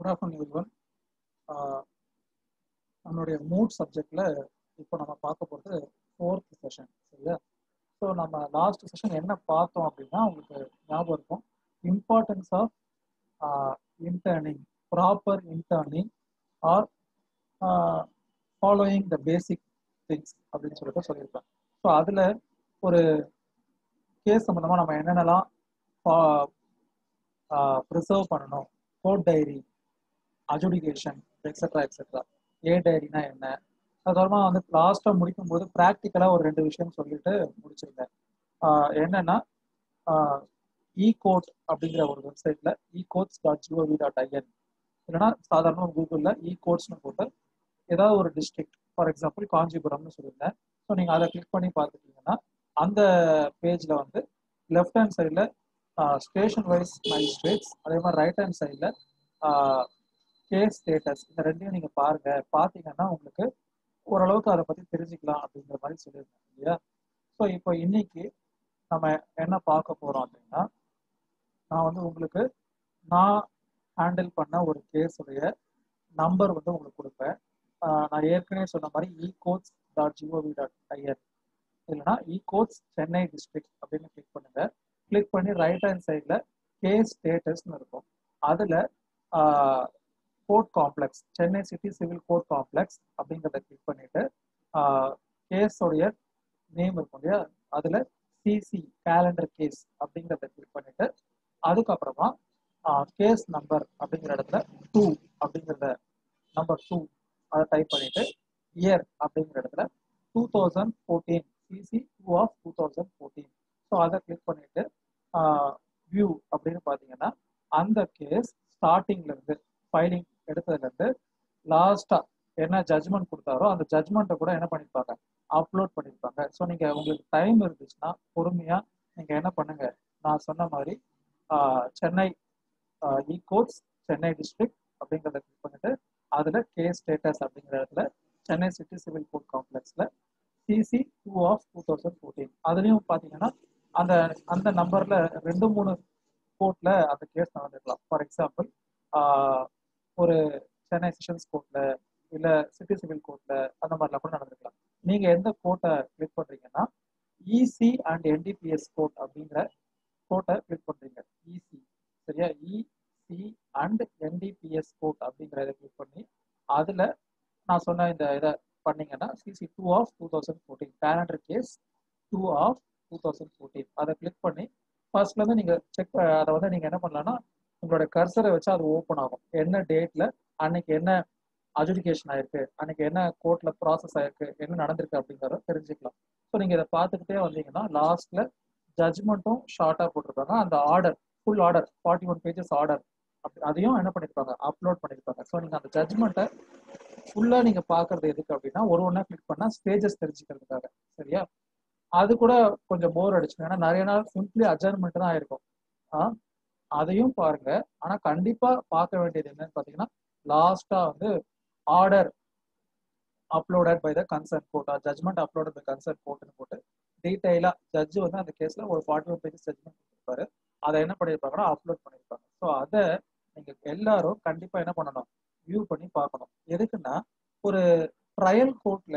Good afternoon everyone நம்மளுடைய moot சப்ஜெக்ட்ல இப்போ நம்ம பார்க்க போகிறது ஃபோர்த் செஷன் சரியா ஸோ நம்ம லாஸ்ட் செஷன் என்ன பார்த்தோம் அப்படின்னா உங்களுக்கு ஞாபகம் இருக்கும் importance of interning proper interning or following the basic things அப்படின்னு சொல்லிட்டு சொல்லியிருப்பேன் ஸோ அதில் ஒரு கேஸ் சம்மந்தமாக நம்ம என்னென்னலாம் ப்ரிசர்வ் பண்ணணும் court diary adjudication etcetera etcetera A டைரினா என்ன அதுக்கப்புறமா வந்து லாஸ்ட்டாக முடிக்கும் போது ப்ராக்டிக்கலாக ஒரு ரெண்டு விஷயம் சொல்லிட்டு முடிச்சிருந்தேன் என்னன்னா இ கோட் அப்படிங்கிற ஒரு வெப்சைட்டில் e courts dot G O V dot I N இல்லைன்னா சாதாரண கூகுளில் இ கோட்ஸ்னு போட்டு ஏதாவது ஒரு டிஸ்ட்ரிக்ட் ஃபார் எக்ஸாம்பிள் காஞ்சிபுரம்னு சொல்லியிருந்தேன் ஸோ நீங்கள் அதை கிளிக் பண்ணி பார்த்துட்டீங்கன்னா அந்த பேஜில் வந்து லெஃப்ட் ஹேண்ட் சைடில் ஸ்டேஷன் வைஸ் மேஜிஸ்ட்ரேட்ஸ் அதே மாதிரி ரைட் ஹேண்ட் சைடில் கேஸ் ஸ்டேட்டஸ் இந்த ரெண்டையும் நீங்கள் பாருங்கள் பார்த்தீங்கன்னா உங்களுக்கு ஓரளவுக்கு அதை பற்றி தெரிஞ்சுக்கலாம் அப்படிங்கிற மாதிரி சொல்லியிருந்தேன் இல்லையா ஸோ இப்போ இன்னைக்கு நம்ம என்ன பார்க்க போகிறோம் அப்படின்னா நான் வந்து உங்களுக்கு நான் ஹேண்டில் பண்ண ஒரு கேஸுடைய நம்பர் வந்து உங்களுக்கு கொடுப்பேன் நான் ஏற்கனவே சொன்ன மாதிரி e courts dot G O V dot I N இல்லைன்னா இ கோட்ஸ் சென்னை டிஸ்ட்ரிக்ட் அப்படின்னு கிளிக் பண்ணுங்க கிளிக் பண்ணி ரைட் ஹேண்ட் சைடில் கேஸ் ஸ்டேட்டஸ்னு இருக்கும் அதில் court complex Chennai city civil court complex அப்படிங்கிறத கிளிக் பண்ணிட்டு கேஸோடைய நேம் இருக்கும் இல்லையா அதில் சிசி கேலண்டர் கேஸ் அப்படிங்கிறத கிளிக் பண்ணிட்டு அதுக்கப்புறமா கேஸ் நம்பர் அப்படிங்கிற இடத்துல டூ அப்படிங்கிறத நம்பர் டூ அதை டைப் பண்ணிட்டு இயர் அப்படிங்கிற இடத்துல two thousand fourteen C C two of two thousand fourteen so அதை கிளிக் பண்ணிட்டு வியூ அப்படின்னு பார்த்தீங்கன்னா அந்த கேஸ் ஸ்டார்டிங்ல இருந்து ஃபைலிங் எடுத்ததுல இருந்து லாஸ்டா என்ன ஜட்மெண்ட் கொடுத்தாரோ அந்த ஜட்மெண்ட்டை கூட என்ன பண்ணிருப்பாங்க அப்லோட் பண்ணிருப்பாங்க ஸோ நீங்க உங்களுக்கு டைம் இருந்துச்சுன்னா பொறுமையா நீங்க என்ன பண்ணுங்க நான் சொன்ன மாதிரி Chennai e courts Chennai district அப்படிங்கிறத கிளிக் பண்ணிட்டு அதுல கேஸ் ஸ்டேட்டஸ் அப்படிங்கிற இடத்துல சென்னை சிட்டி சிவில் கோர்ட் காம்ப்ளெக்ஸ்ல C C two of two thousand fourteen அதுலயும் பாத்தீங்கன்னா அந்த அந்த நம்பர்ல ரெண்டு மூணு கோர்ட்ல அந்த கேஸ் நடந்துருக்கலாம் ஃபார் எக்ஸாம்பிள் ஒரு சென்னை செஷன்ஸ் கோர்ட்ல இல்ல சிட்டி சிவில் கோர்ட்ல அந்த மாதிரிலாம் கூட நடந்திருக்கலாம் நீங்க எந்த கோர்ட்டை கிளிக் பண்றீங்கன்னா இசி அண்ட் என்டிபிஎஸ் கோர்ட் அப்படிங்கிற கோர்ட்டை கிளிக் பண்றீங்க இசி சரியா இசி அண்ட் என்டிபிஎஸ் கோர்ட் அப்படிங்கிறத கிளிக் பண்ணி அதுல நான் சொன்ன இந்த இதை பண்ணீங்கன்னா C C two of two thousand fourteen calendar case two of two thousand fourteen அதை கிளிக் பண்ணி ஃபர்ஸ்ட்ல இருந்து நீங்க செக் அதை வந்து நீங்க என்ன பண்ணலாம்னா உங்களோட கர்சரை வச்சு அது ஓப்பன் ஆகும் என்ன டேட்ல அன்னைக்கு என்ன அஜுடிகேஷன் ஆயிருக்கு அன்னைக்கு என்ன கோர்ட்ல ப்ராசஸ் ஆயிருக்கு என்ன நடந்திருக்கு அப்படிங்கிறத தெரிஞ்சுக்கலாம் ஸோ நீங்க இதை பார்த்துக்கிட்டே வந்தீங்கன்னா லாஸ்ட்ல ஜட்மெண்ட்டும் ஷார்ட்டா போட்டிருப்பாங்க அந்த order full order forty one pages order அப்படி அதையும் என்ன பண்ணிருப்பாங்க அப்லோட் பண்ணிருப்பாங்க ஸோ நீங்க அந்த ஜட்மெண்ட்டை ஃபுல்லா நீங்க பாக்குறது எதுக்கு அப்படின்னா ஒரு ஒன்றா கிளிக் பண்ணா ஸ்டேஜஸ் தெரிஞ்சுக்கிறதுக்காக சரியா அது கூட கொஞ்சம் போர் அடிச்சு ஏன்னா நிறைய நாள் சிம்பிளி அட்ஜர்மெண்ட் தான் ஆயிருக்கும் அதையும் பாருங்க ஆனா கண்டிப்பா பார்க்க வேண்டியது என்னன்னு பாத்தீங்கன்னா லாஸ்டா வந்து order uploaded by the concern court judgment uploaded by concern கோர்ட்னு போட்டு டீடைலா ஜட்ஜ் வந்து அந்த கேஸ்ல ஒரு ஃபார்ட்டி ஒன் பேஜஸ் ஜட்மெண்ட் கொடுத்துருப்பாரு அதை என்ன பண்ணியிருப்பாங்கன்னா அப்லோட் பண்ணியிருப்பாங்க ஸோ அதை நீங்க எல்லாரும் கண்டிப்பா என்ன பண்ணணும் வியூ பண்ணி பார்க்கணும் எதுக்குன்னா ஒரு ட்ரையல் கோர்ட்ல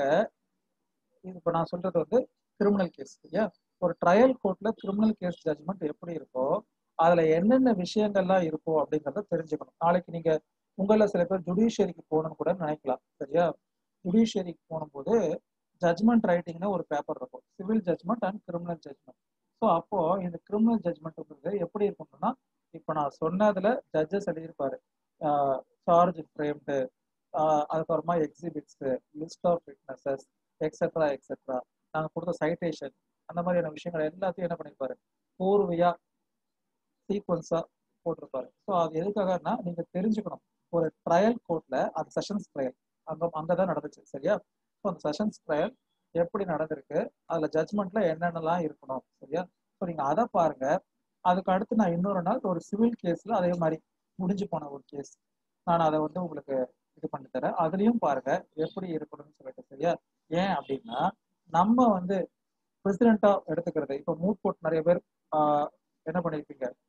இப்போ நான் சொல்றது வந்து கிரிமினல் கேஸ் இல்லையா ஒரு ட்ரையல் கோர்ட்ல கிரிமினல் கேஸ் ஜட்மெண்ட் எப்படி இருக்கோ அதுல என்னென்ன விஷயங்கள்லாம் இருக்கும் அப்படிங்கறத தெரிஞ்சுக்கணும் நாளைக்கு நீங்க உங்கள சில பேர் ஜுடிஷியரிக்கு போகணும்னு கூட நினைக்கலாம் சரியா ஜுடிஷியரிக்கு போகும்போது ஜட்மெண்ட் ரைட்டிங்னு ஒரு பேப்பர் இருக்கும் civil judgment and criminal judgment so அப்போ இந்த கிரிமினல் ஜட்மெண்ட்ங்கிறது எப்படி இருக்கணும்னா இப்போ நான் சொன்னதுல ஜட்ஜஸ் எழுதியிருப்பாரு சார்ஜ் ஃப்ரேம்டு அதுக்கப்புறமா exhibits list of witnesses etcetera etcetera நாங்கள் கொடுத்த சைட்டேஷன் அந்த மாதிரியான விஷயங்கள் எல்லாத்தையும் என்ன பண்ணியிருப்பாரு பூர்வையா சீக்வன்ஸா போட்டிருப்பாரு ஸோ அது எதுக்காகனா நீங்க தெரிஞ்சுக்கணும் ஒரு ட்ரையல் கோர்ட்ல அது செஷன்ஸ் ட்ரையல் அங்க அங்கதான் நடந்துச்சு சரியா ஸோ அந்த செஷன்ஸ் ட்ரையல் எப்படி நடந்திருக்கு அதுல ஜட்மெண்ட்ல என்னென்னலாம் இருக்கணும் சரியா ஸோ நீங்க அதை பாருங்க அதுக்கு அடுத்து நான் இன்னொரு நாள் ஒரு சிவில் கேஸ்ல அதே மாதிரி முடிஞ்சு போன ஒரு கேஸ் நான் அதை வந்து உங்களுக்கு இது பண்ணி தரேன் அதுலயும் பாருங்க எப்படி இருக்கணும்னு சொல்லிட்டு சரியா ஏன் அப்படின்னா நம்ம வந்து பிரசிடென்டா எடுத்துக்கிறது இப்போ மூட் கோர்ட் நிறைய பேர் என்ன பண்ணிருப்பீங்க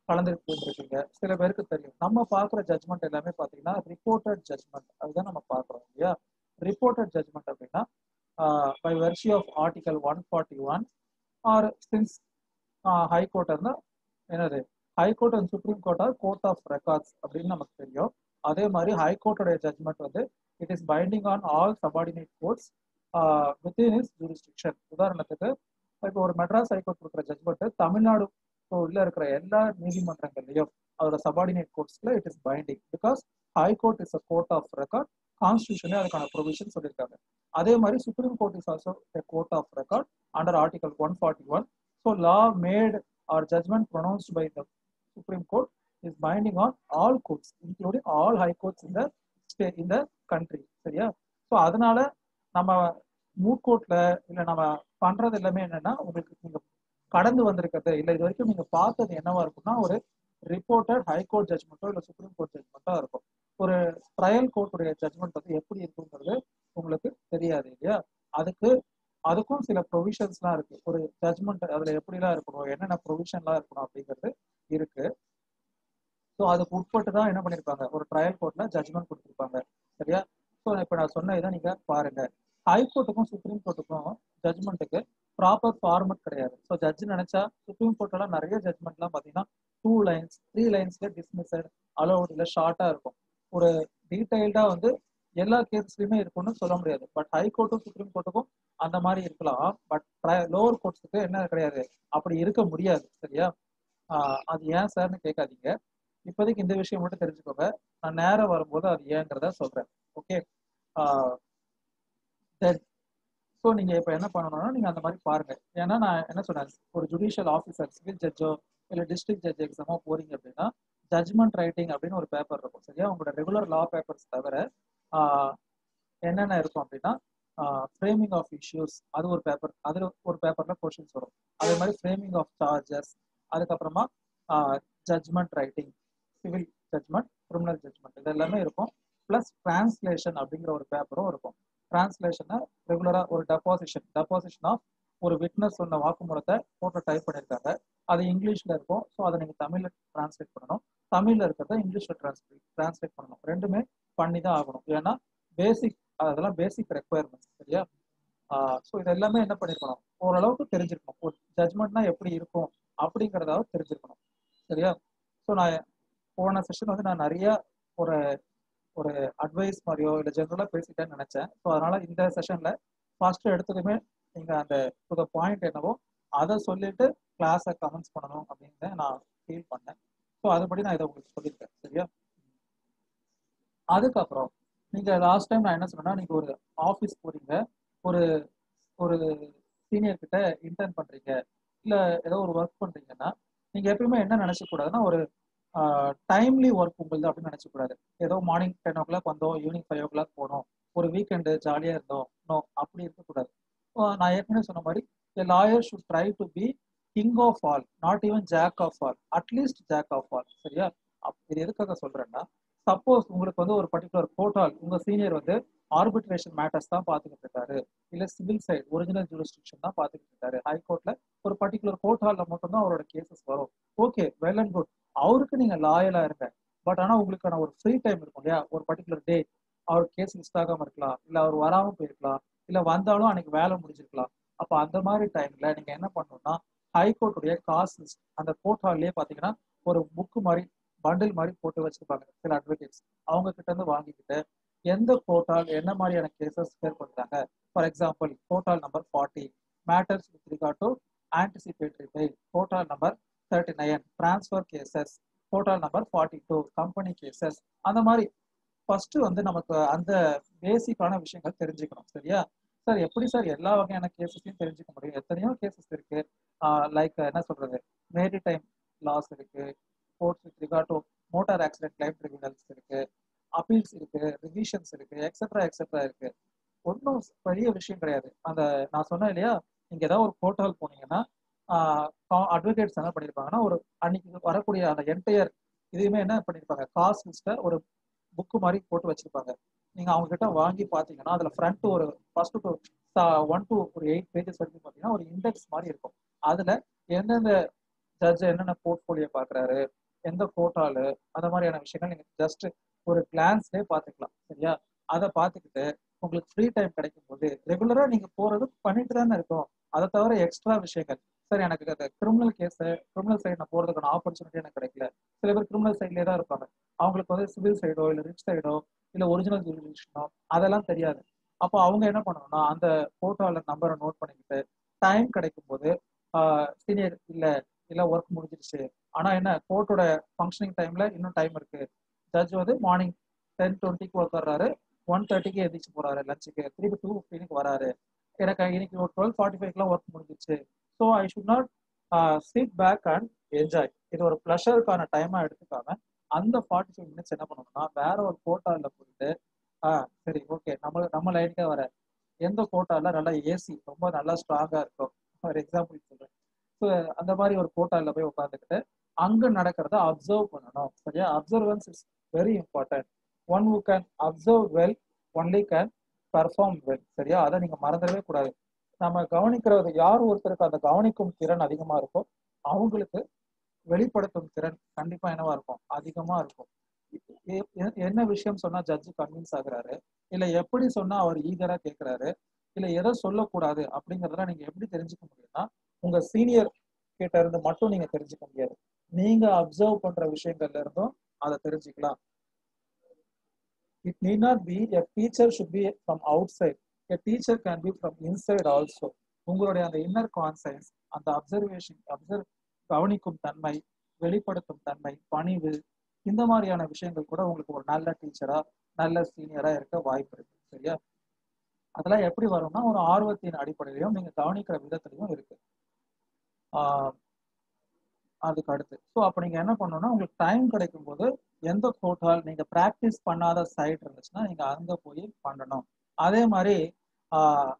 கலந்துருக்கீங்க சில பேருக்கு தெரியும் நம்ம பார்க்குற ஜட்மெண்ட் எல்லாமே பார்த்தீங்கன்னா ரிப்போர்ட்டட் ஜட்மெண்ட் அதுதான் நம்ம பார்க்குறோம் இல்லையா ரிப்போர்ட்டட் ஜட்மெண்ட் அப்படின்னா by virtue of article one forty one or since high court இருந்தால் என்னது high court and supreme court or court of records அப்படின்னு நமக்கு தெரியும் அதே மாதிரி ஹைகோர்ட்டோடைய ஜட்மெண்ட் வந்து it is binding on all subordinate courts within its jurisdiction உதாரணத்துக்கு இப்போ ஒரு மெட்ராஸ் ஹைகோர்ட் கொடுக்குற ஜட்மெண்ட் தமிழ்நாடு உள்ள இருக்கிற எல்லா நீதிமன்றங்கள்லையும் அதோட சபார்டினேட் கோர்ட்ஸ்ல it is binding because high court is a court of record கான்ஸ்டியூஷனே அதுக்கான ப்ரொவிஷன் சொல்லியிருக்காங்க அதே மாதிரி supreme court is also a court of record under article one forty one so law made or judgment pronounced by the supreme court is binding on all courts including all high courts இந்த state இந்த country சரியா so அதனால நம்ம மூக்கோட்ல இல்லை நம்ம பண்றது எல்லாமே என்னன்னா உங்களுக்கு நீங்க கடந்து வந்திருக்கிறது இல்லை இது வரைக்கும் நீங்க பார்த்தது என்னவா இருக்கும்னா ஒரு ரிப்போர்ட்டட் ஹைகோர்ட் ஜட்மெண்ட்டோ இல்லை சுப்ரீம் கோர்ட் ஜட்மெண்ட்டோ இருக்கும் ஒரு ட்ரையல் கோர்ட்டுடைய ஜட்மெண்ட் வந்து எப்படி இருக்குங்கிறது உங்களுக்கு தெரியாது இல்லையா அதுக்கு அதுக்கும் சில ப்ரொவிஷன்ஸ்லாம் இருக்கு ஒரு ஜட்மெண்ட் அதுல எப்படிலாம் இருக்கணும் என்னென்ன ப்ரொவிஷன்லாம் இருக்கணும் அப்படிங்கிறது இருக்கு ஸோ அதுக்கு உட்பட்டு தான் என்ன பண்ணியிருப்பாங்க ஒரு ட்ரையல் கோர்ட்ல ஜட்மெண்ட் கொடுத்துருப்பாங்க சரியா ஸோ இப்போ நான் சொன்ன இதை நீங்க பாருங்க ஹைகோர்ட்டுக்கும் சுப்ரீம் கோர்ட்டுக்கும் ஜட்மெண்ட்டுக்கு ப்ராப்பர் ஃபார்மட் கிடையாது ஸோ ஜட்ஜ் நினைச்சா சுப்ரீம் கோர்ட்டெல்லாம் நிறைய ஜட்மெண்ட்லாம் பார்த்தீங்கன்னா டூ லைன்ஸ் த்ரீ லைன்ஸ்ல டிஸ்மிஸட் அலௌட் இல்லை ஷார்ட்டாக இருக்கும் ஒரு டீடைல்டா வந்து எல்லா கேஸ்லயுமே இருக்கும்னு சொல்ல முடியாது பட் ஹைகோர்ட்டும் சுப்ரீம் கோர்ட்டுக்கும் அந்த மாதிரி இருக்கலாம் பட் லோவர் கோர்ட்ஸுக்கு என்ன கிடையாது அப்படி இருக்க முடியாது சரியா ஆஹ் அது ஏன் சார்னு கேட்காதீங்க இப்போதைக்கு இந்த விஷயம் மட்டும் தெரிஞ்சுக்கோங்க நான் நேரம் வரும்போது அது ஏங்கிறத சொல்றேன் ஓகே தென் ஸோ நீங்க இப்போ என்ன பண்ணணும்னா நீங்க அந்த மாதிரி பாருங்க ஏன்னா நான் என்ன சொன்னேன் ஒரு ஜுடிஷியல் ஆஃபீஸர் சிவில் ஜட்ஜோ இல்லை டிஸ்ட்ரிக்ட் ஜட்ஜ் எக்ஸாமோ போறீங்க அப்படின்னா ஜட்மெண்ட் ரைட்டிங் அப்படின்னு ஒரு பேப்பர் இருக்கும் சரியா உங்களோட ரெகுலர் லா பேப்பர்ஸ் தவிர ஆஹ் என்னென்ன இருக்கும் அப்படின்னா ஃப்ரேமிங் ஆஃப் இஷ்யூஸ் அது ஒரு பேப்பர் அதில் ஒரு பேப்பர்ல கொஷின்ஸ் வரும் அதே மாதிரி ஃப்ரேமிங் ஆஃப் சார்ஜஸ் அதுக்கப்புறமா judgment writing civil judgment criminal judgment இது எல்லாமே இருக்கும் ப்ளஸ் டிரான்ஸ்லேஷன் அப்படிங்கிற ஒரு பேப்பரும் இருக்கும் டிரான்ஸ்லேஷனை ரெகுலராக ஒரு டெபாசிஷன் டெபாசிஷன் ஆஃப் ஒரு விட்னஸ் சொன்ன வாக்குமூலத்தை போட்டு டைப் பண்ணியிருக்காங்க அது இங்கிலீஷ்ல இருக்கும் ஸோ அதை நீங்கள் தமிழில் டிரான்ஸ்லேட் பண்ணணும் தமிழில் இருக்கிறத இங்கிலீஷில் டிரான்ஸ்லேட் டிரான்ஸ்லேட் பண்ணணும் ரெண்டுமே பண்ணி தான் ஆகணும் ஏன்னா பேசிக் அதெல்லாம் பேசிக் ரெக்குவயர்மெண்ட்ஸ் சரியா ஸோ இது எல்லாமே என்ன பண்ணிருக்கணும் ஓரளவுக்கு தெரிஞ்சிருக்கணும் ஒரு ஜட்மெண்ட்னா எப்படி இருக்கும் அப்படிங்கிறதாவது தெரிஞ்சிருக்கணும் சரியா ஸோ நான் போன செஷன் வந்து நான் நிறைய ஒரு ஒரு அட்வைஸ் மாதிரியோ இல்லை ஜென்ரலாக பேசிட்டேன்னு நினைச்சேன் ஸோ அதனால இந்த செஷன்ல ஃபர்ஸ்ட் எடுத்ததுமே நீங்க அந்த புத பாயிண்ட் என்னவோ அதை சொல்லிட்டு கிளாஸை கமெண்ட்ஸ் பண்ணணும் அப்படின்னு நான் ஃபீல் பண்ணேன் ஸோ அதுபடி நான் இதை உங்களுக்கு சொல்லியிருக்கேன் சரியா அதுக்கப்புறம் நீங்க லாஸ்ட் டைம் நான் என்ன சொன்னேன்னா நீங்க ஒரு ஆஃபீஸ் போறீங்க ஒரு ஒரு சீனியர் கிட்ட இன்டர்ன் பண்றீங்க இல்ல ஏதோ ஒரு ஒர்க் பண்றீங்கன்னா நீங்க எப்பயுமே என்ன நினைச்ச கூடாதுன்னா ஒரு டைம்லி ஒர்க் உங்களுது அப்படின்னு நினைச்ச கூடாது ஏதோ மார்னிங் டென் ஓ கிளாக் வந்தோம் ஈவினிங் ஃபைவ் ஓ கிளாக் போனோம் ஒரு வீக்கெண்டு ஜாலியா இருந்தோம் நோ அப்படி இருக்கக்கூடாது நான் ஏற்கனவே சொன்ன மாதிரி lawyer should try to be king of all not even jack of all at least jack of all சரியா இது எதுக்காக சொல்றேன்னா சப்போஸ் உங்களுக்கு வந்து ஒரு பர்டிகுலர் கோர்ட்டால் உங்க சீனியர் வந்து ஆர்பிட்ரேஷன் மேட்டர்ஸ் தான் பார்த்துக்கிட்டு இருக்காரு இல்ல சிவில் சைடு ஒரிஜினல் ஜூரிஸ்டிக்ஷன் தான் பார்த்துக்கிட்டு இருக்காரு ஹைகோர்ட்ல ஒரு பர்டிகுலர் கோர்ட் ஹால்ல மட்டும்தான் அவரோட கேசஸ் வரும் ஓகே வெல் அண்ட் குட் அவருக்கு நீங்க லாயலா இருங்க பட் ஆனா உங்களுக்கான ஒரு ஃப்ரீ டைம் இருக்கும் இல்லையா ஒரு பர்டிகுலர் டே அவர் கேஸ் லிஸ்ட் ஆகாம இருக்கலாம் இல்ல அவர் வராம போயிருக்கலாம் இல்ல வந்தாலும் அன்னைக்கு வேலை முடிஞ்சிருக்கலாம் அப்ப அந்த மாதிரி டைம்ல நீங்க என்ன பண்ணணும்னா ஹைகோர்ட்டுடைய காஸ் லிஸ்ட் அந்த கோர்ட் ஹால்லயே பாத்தீங்கன்னா ஒரு புக் மாதிரி பண்டில் மாதிரி போட்டு வச்சிருப்பாங்க சில அட்வொகேட்ஸ் அவங்க கிட்ட இருந்து வாங்கிக்கிட்டு எந்த கோர்ட்டால் என்ன மாதிரியான கேசஸ் ஃபேர் பண்றாங்க for example court hall number forty matters with regard to anticipatory bail court hall number thirty nine transfer cases court hall number forty two company cases அந்த மாதிரி ஃபர்ஸ்ட் வந்து நமக்கு அந்த பேசிக்கான விஷயங்கள் தெரிஞ்சுக்கணும் சரியா சார் எப்படி சார் எல்லா வகையான கேசஸையும் தெரிஞ்சுக்க முடியும் எத்தனையோ கேசஸ் இருக்கு லைக் என்ன சொல்றது மேரி டைம் லாஸ் இருக்கு courts with regard to motor accident claim tribunals இருக்கு அப்பீல்ஸ் இருக்கு ரிவிஷன்ஸ் இருக்கு எக்ஸெட்ரா எக்ஸெட்ரா இருக்கு ஒன்றும் பெரிய விஷயம் கிடையாது அந்த நான் சொன்னேன் இல்லையா நீங்க ஏதாவது ஒரு போர்ட்டல் போனீங்கன்னா அட்வொகேட்ஸ் என்ன பண்ணியிருப்பாங்கன்னா ஒரு அன்னைக்கு வரக்கூடிய அந்த என்டையர் இதுவுமே என்ன பண்ணியிருப்பாங்க காஸ்ட் லிஸ்ட்டை ஒரு புக்கு மாதிரி போட்டு வச்சிருப்பாங்க நீங்க அவங்க கிட்ட வாங்கி பாத்தீங்கன்னா அதுல ஃப்ரண்ட் ஒரு ஃபர்ஸ்ட் டு ஒன் டு ஒரு எயிட் பேஜஸ் வரைக்கும் பாத்தீங்கன்னா ஒரு இண்டெக்ஸ் மாதிரி இருக்கும் அதுல எந்தெந்த ஜட்ஜ் என்னென்ன போர்ட்ஃபோலியோ பாக்குறாரு எந்த கோட்டாலு அந்த மாதிரியான விஷயங்கள் நீங்க ஜஸ்ட் ஒரு கிளான்ஸ்லேயே பார்த்துக்கலாம் சரியா அதை பார்த்துக்கிட்டு உங்களுக்கு ஃப்ரீ டைம் கிடைக்கும் போது ரெகுலரா நீங்க போறது பண்ணிட்டு தானே இருக்கும் அதை தவிர எக்ஸ்ட்ரா விஷயங்கள் சார் எனக்கு அந்த கிரிமினல் கேஸ் கிரிமினல் சைடு நான் போறதுக்கான ஆப்பர்ச்சுனிட்டி எனக்கு கிடைக்கல சில பேர் கிரிமினல் சைட்லேயே தான் இருப்பாங்க அவங்களுக்கு வந்து சிவில் சைடோ இல்லை ரிச் சைடோ இல்லை ஒரிஜினல் ஜூரிடிஷனோ அதெல்லாம் தெரியாது அப்போ அவங்க என்ன பண்ணணும்னா அந்த போட்டோல நம்பரை நோட் பண்ணிக்கிட்டு டைம் கிடைக்கும் போது சீனியர் இல்லை இல்லை ஒர்க் முடிஞ்சிருச்சு ஆனா என்ன கோர்ட்டோட ஃபங்க்ஷனிங் டைம்ல இன்னும் டைம் இருக்கு ஜட்ஜ் வந்து மார்னிங் டென் டுவெண்ட்டிக்கு ஒர்க் வர்றாரு ஒன் தேர்ட்டிக்கு எதிர்த்து போறாரு லஞ்சுக்கு திருப்பி டூ ஃபிஃப்டீனுக்கு வராரு எனக்கு இன்னைக்கு ஒரு டுவெல் ஃபார்ட்டி ஃபைவ்க்குலாம் ஒர்க் முடிஞ்சிச்சு so I should not sit back and enjoy இது ஒரு ப்ளஷருக்கான டைமா எடுத்துக்காம அந்த ஃபார்ட்டி ஃபைவ் மினிட்ஸ் என்ன பண்ணணும்னா வேற ஒரு கோட்டால போயிட்டு ஆ சரி ஓகே நம்ம நம்ம லைனுக்கே வர எந்த கோட்டால நல்லா ஏசி ரொம்ப நல்லா ஸ்ட்ராங்கா இருக்கும் ஃபார் எக்ஸாம்பிள் சொல்றேன் ஸோ அந்த மாதிரி ஒரு கோட்டால போய் உட்காந்துக்கிட்டு அங்க நடக்கிறத அப்சர்வ் பண்ணணும் சரியா observance is very important one who can observe well only can perform well சரியா அதை நீங்க மறந்துடவே கூடாது நம்ம கவனிக்கிறது யார் ஒருத்தருக்கு அந்த கவனிக்கும் திறன் அதிகமா இருக்கோ அவங்களுக்கு வெளிப்படுத்தும் திறன் கண்டிப்பா என்னவா இருக்கும் அதிகமா இருக்கும் என்ன விஷயம் சொன்னா ஜட்ஜு கன்வின்ஸ் ஆகுறாரு இல்ல எப்படி சொன்னா அவர் ஈகரா கேட்கிறாரு இல்ல எதை சொல்லக்கூடாது அப்படிங்கறதெல்லாம் நீங்க எப்படி தெரிஞ்சுக்க முடியும்னா உங்க சீனியர் கிட்ட இருந்து மட்டும் நீங்க தெரிஞ்சுக்க முடியாது நீங்க அப்சர்வ் பண்ற விஷயங்கள்ல இருந்தும் அதை தெரிஞ்சுக்கலாம் it need not be a teacher should be from outside a teacher can be from inside also உங்களுடைய அந்த இன்னர் கான்சைன்ஸ் அந்த அப்சர்வேஷன் அப்சர்வ் கவனிக்கும் தன்மை வெளிப்படுத்தும் தன்மை பணிவு இந்த மாதிரியான விஷயங்கள் கூட உங்களுக்கு ஒரு நல்ல டீச்சரா நல்ல சீனியரா இருக்க வாய்ப்பு இருக்கு சரியா அதெல்லாம் எப்படி வரும்னா ஒரு ஆர்வத்தின் அடிப்படையிலையும் நீங்க கவனிக்கிற விதத்திலையும் இருக்கு ஆஹ் அதுக்கு அடுத்து ஸோ அப்போ நீங்க என்ன பண்ணணும்னா உங்களுக்கு டைம் கிடைக்கும் போது எந்த கோட்டால் நீங்க ப்ராக்டிஸ் பண்ணாத சைட் இருந்துச்சுன்னா நீங்க அங்க போய் பண்ணணும் அதே மாதிரி ஆஹ்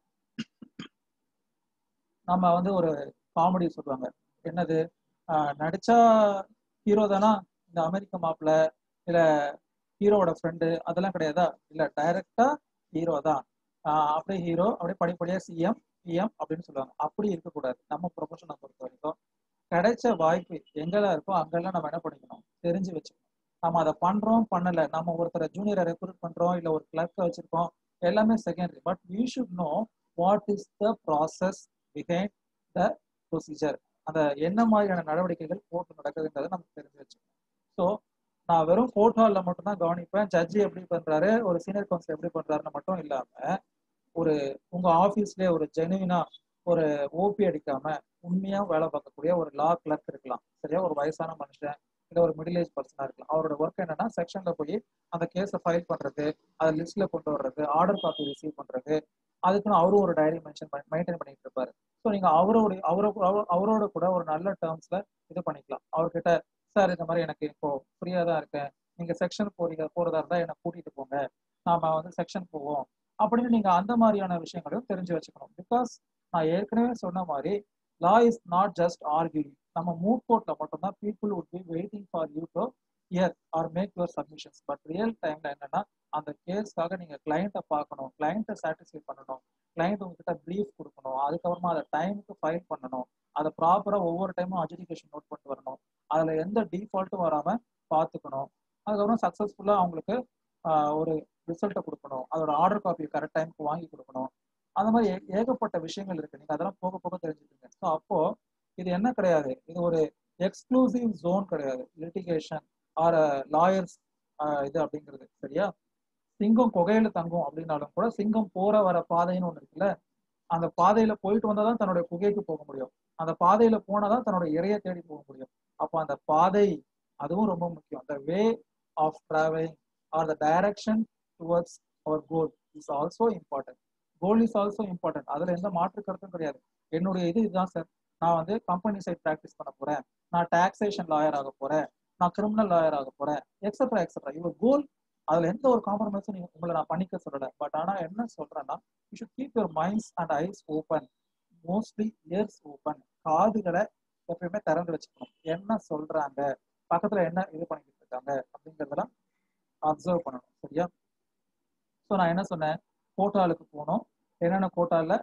நம்ம வந்து ஒரு காமெடி சொல்லுவாங்க என்னது நடிச்சா ஹீரோ தானா இந்த அமெரிக்க மாப்பிள்ள இல்ல ஹீரோவோட ஃப்ரெண்டு அதெல்லாம் கிடையாதா இல்ல டைரக்டா ஹீரோ தான் அப்படியே ஹீரோ அப்படியே படிப்படியா சிஎம் பிஎம் அப்படின்னு சொல்லுவாங்க அப்படி இருக்கக்கூடாது நம்ம ப்ரொஃபஷனை பொறுத்த வரைக்கும் கிடைச்ச வாய்ப்பு எங்கெல்லாம் இருக்கோ அங்கெல்லாம் நம்ம என்ன பண்ணிக்கணும் தெரிஞ்சு வச்சுக்கணும் நம்ம அதை பண்றோம் பண்ணல நம்ம ஒருத்தரை ஜூனியரை ரெக்ரூட் பண்றோம் இல்ல ஒரு கிளர்க்கை வச்சிருக்கோம் எல்லாமே secondary but you should know what is the process behind the procedure அந்த என்ன மாதிரியான நடவடிக்கைகள் போட்டு நடக்குதுன்றதை நம்ம தெரிஞ்சு வச்சுக்கணும் ஸோ நான் வெறும் போட்டோல மட்டும்தான் கவனிப்பேன் ஜட்ஜி எப்படி பண்றாரு ஒரு சீனியர் கவுன்சில் எப்படி பண்றாருன்னு மட்டும் இல்லாம ஒரு உங்க ஆபீஸ்லயே ஒரு ஜெனுவினா ஒரு ஓபி அடிக்காம உண்மையா வேலை பார்க்கக்கூடிய ஒரு லா கிளர்க் இருக்கலாம் சரியா ஒரு வயசான மனுஷன் இல்ல ஒரு மிடில் ஏஜ் பர்சனா இருக்கலாம் அவரோட ஒர்க் என்னன்னா செக்ஷன்ல போய் அந்த கேஸை ஃபைல் பண்றது அதை லிஸ்ட்ல கொண்டு வர்றது ஆர்டர் காப்பி ரிசீவ் பண்றது அதுக்குன்னு அவரும் ஒரு டைரி மென்ஷன் மெயின்டைன் பண்ணிட்டு இருப்பாரு ஸோ நீங்க அவரோட அவரோ அவரோட கூட ஒரு நல்ல டேர்ம்ஸ்ல இது பண்ணிக்கலாம் அவர்கிட்ட சார் இந்த மாதிரி எனக்கு இப்போ ஃப்ரீயா தான் இருக்கேன் நீங்க செக்ஷன் போறீங்க போறதா இருந்தா என்னை கூட்டிட்டு போங்க நாம வந்து செக்ஷன் போவோம் அப்படின்னு நீங்க அந்த மாதிரியான விஷயங்களையும் தெரிஞ்சு வச்சுக்கணும் பிகாஸ் நான் ஏற்கனவே சொன்ன மாதிரி law is not just argue நம்ம மூட் கோர்ட்ல மட்டும்தான் people would be waiting for you to hear or make your submissions but real டைம்ல என்னன்னா அந்த கேஸ்க்காக நீங்க கிளைண்ட்டை பார்க்கணும் கிளைண்ட்டை சாட்டிஸ்ஃபை பண்ணணும் கிளைண்ட் உங்ககிட்ட ப்ரீஃப் கொடுக்கணும் அதுக்கப்புறமா அதை டைமுக்கு ஃபைல் பண்ணணும் அதை ப்ராப்பரா ஒவ்வொரு டைமும் அஜுடிகேஷன் நோட் பண்ணிட்டு வரணும் அதுல எந்த டிஃபால்ட்டும் வராம பார்த்துக்கணும் அதுக்கப்புறம் சக்சஸ்ஃபுல்லா அவங்களுக்கு ஒரு ரிசல்ட்டை கொடுக்கணும் அதோட ஆர்டர் காப்பி கரெக்ட் டைமுக்கு வாங்கி கொடுக்கணும் அந்த மாதிரி ஏகப்பட்ட விஷயங்கள் இருக்கு நீங்க அதெல்லாம் போக போக தெரிஞ்சுக்கீங்க ஸோ அப்போ இது என்ன கிடையாது இது ஒரு எக்ஸ்க்ளூசிவ் ஜோன் கிடையாது லிட்டிகேஷன் ஆர் லாயர்ஸ் இது அப்படிங்கிறது சரியா சிங்கம் குகையில தங்கும் அப்படின்னாலும் கூட சிங்கம் போற வர பாதைன்னு ஒண்ணு இருக்குல்ல அந்த பாதையில போயிட்டு வந்தாதான் தன்னுடைய குகைக்கு போக முடியும் அந்த பாதையில போனாதான் தன்னோட இறைய தேடி போக முடியும் அப்போ அந்த பாதை அதுவும் ரொம்ப முக்கியம் அந்த way of travelling or the direction towards our goal is also important goal is also important அதுல எந்த மாற்று கருத்தும் கிடையாது என்னுடைய இது இதுதான் சார் நான் வந்து கம்பெனி சைட் ப்ராக்டிஸ் பண்ண போறேன் நான் டாக்ஸேஷன் லாயர் ஆக போறேன் நான் கிரிமினல் லாயர் ஆக போறேன் எக்ஸட்ரா எக்ஸட்ரா இவர் கோல் அதுல எந்த ஒரு காம்ப்ரமைஸும் நீங்க உங்களை நான் பண்ணிக்க சொல்லல பட் ஆனா என்ன சொல்றேன்னா you should keep your minds and eyes open mostly ears open காதுகளை எப்பயுமே திறந்து வச்சுக்கணும் என்ன சொல்றாங்க பக்கத்துல என்ன இது பண்ணிக்கிட்டு இருக்காங்க அப்படிங்கறதெல்லாம் அப்சர்வ் பண்ணணும் சரியா ஸோ நான் என்ன சொன்னேன் கோட்டாலுக்கு போனோம் என்னென்ன கோட்டால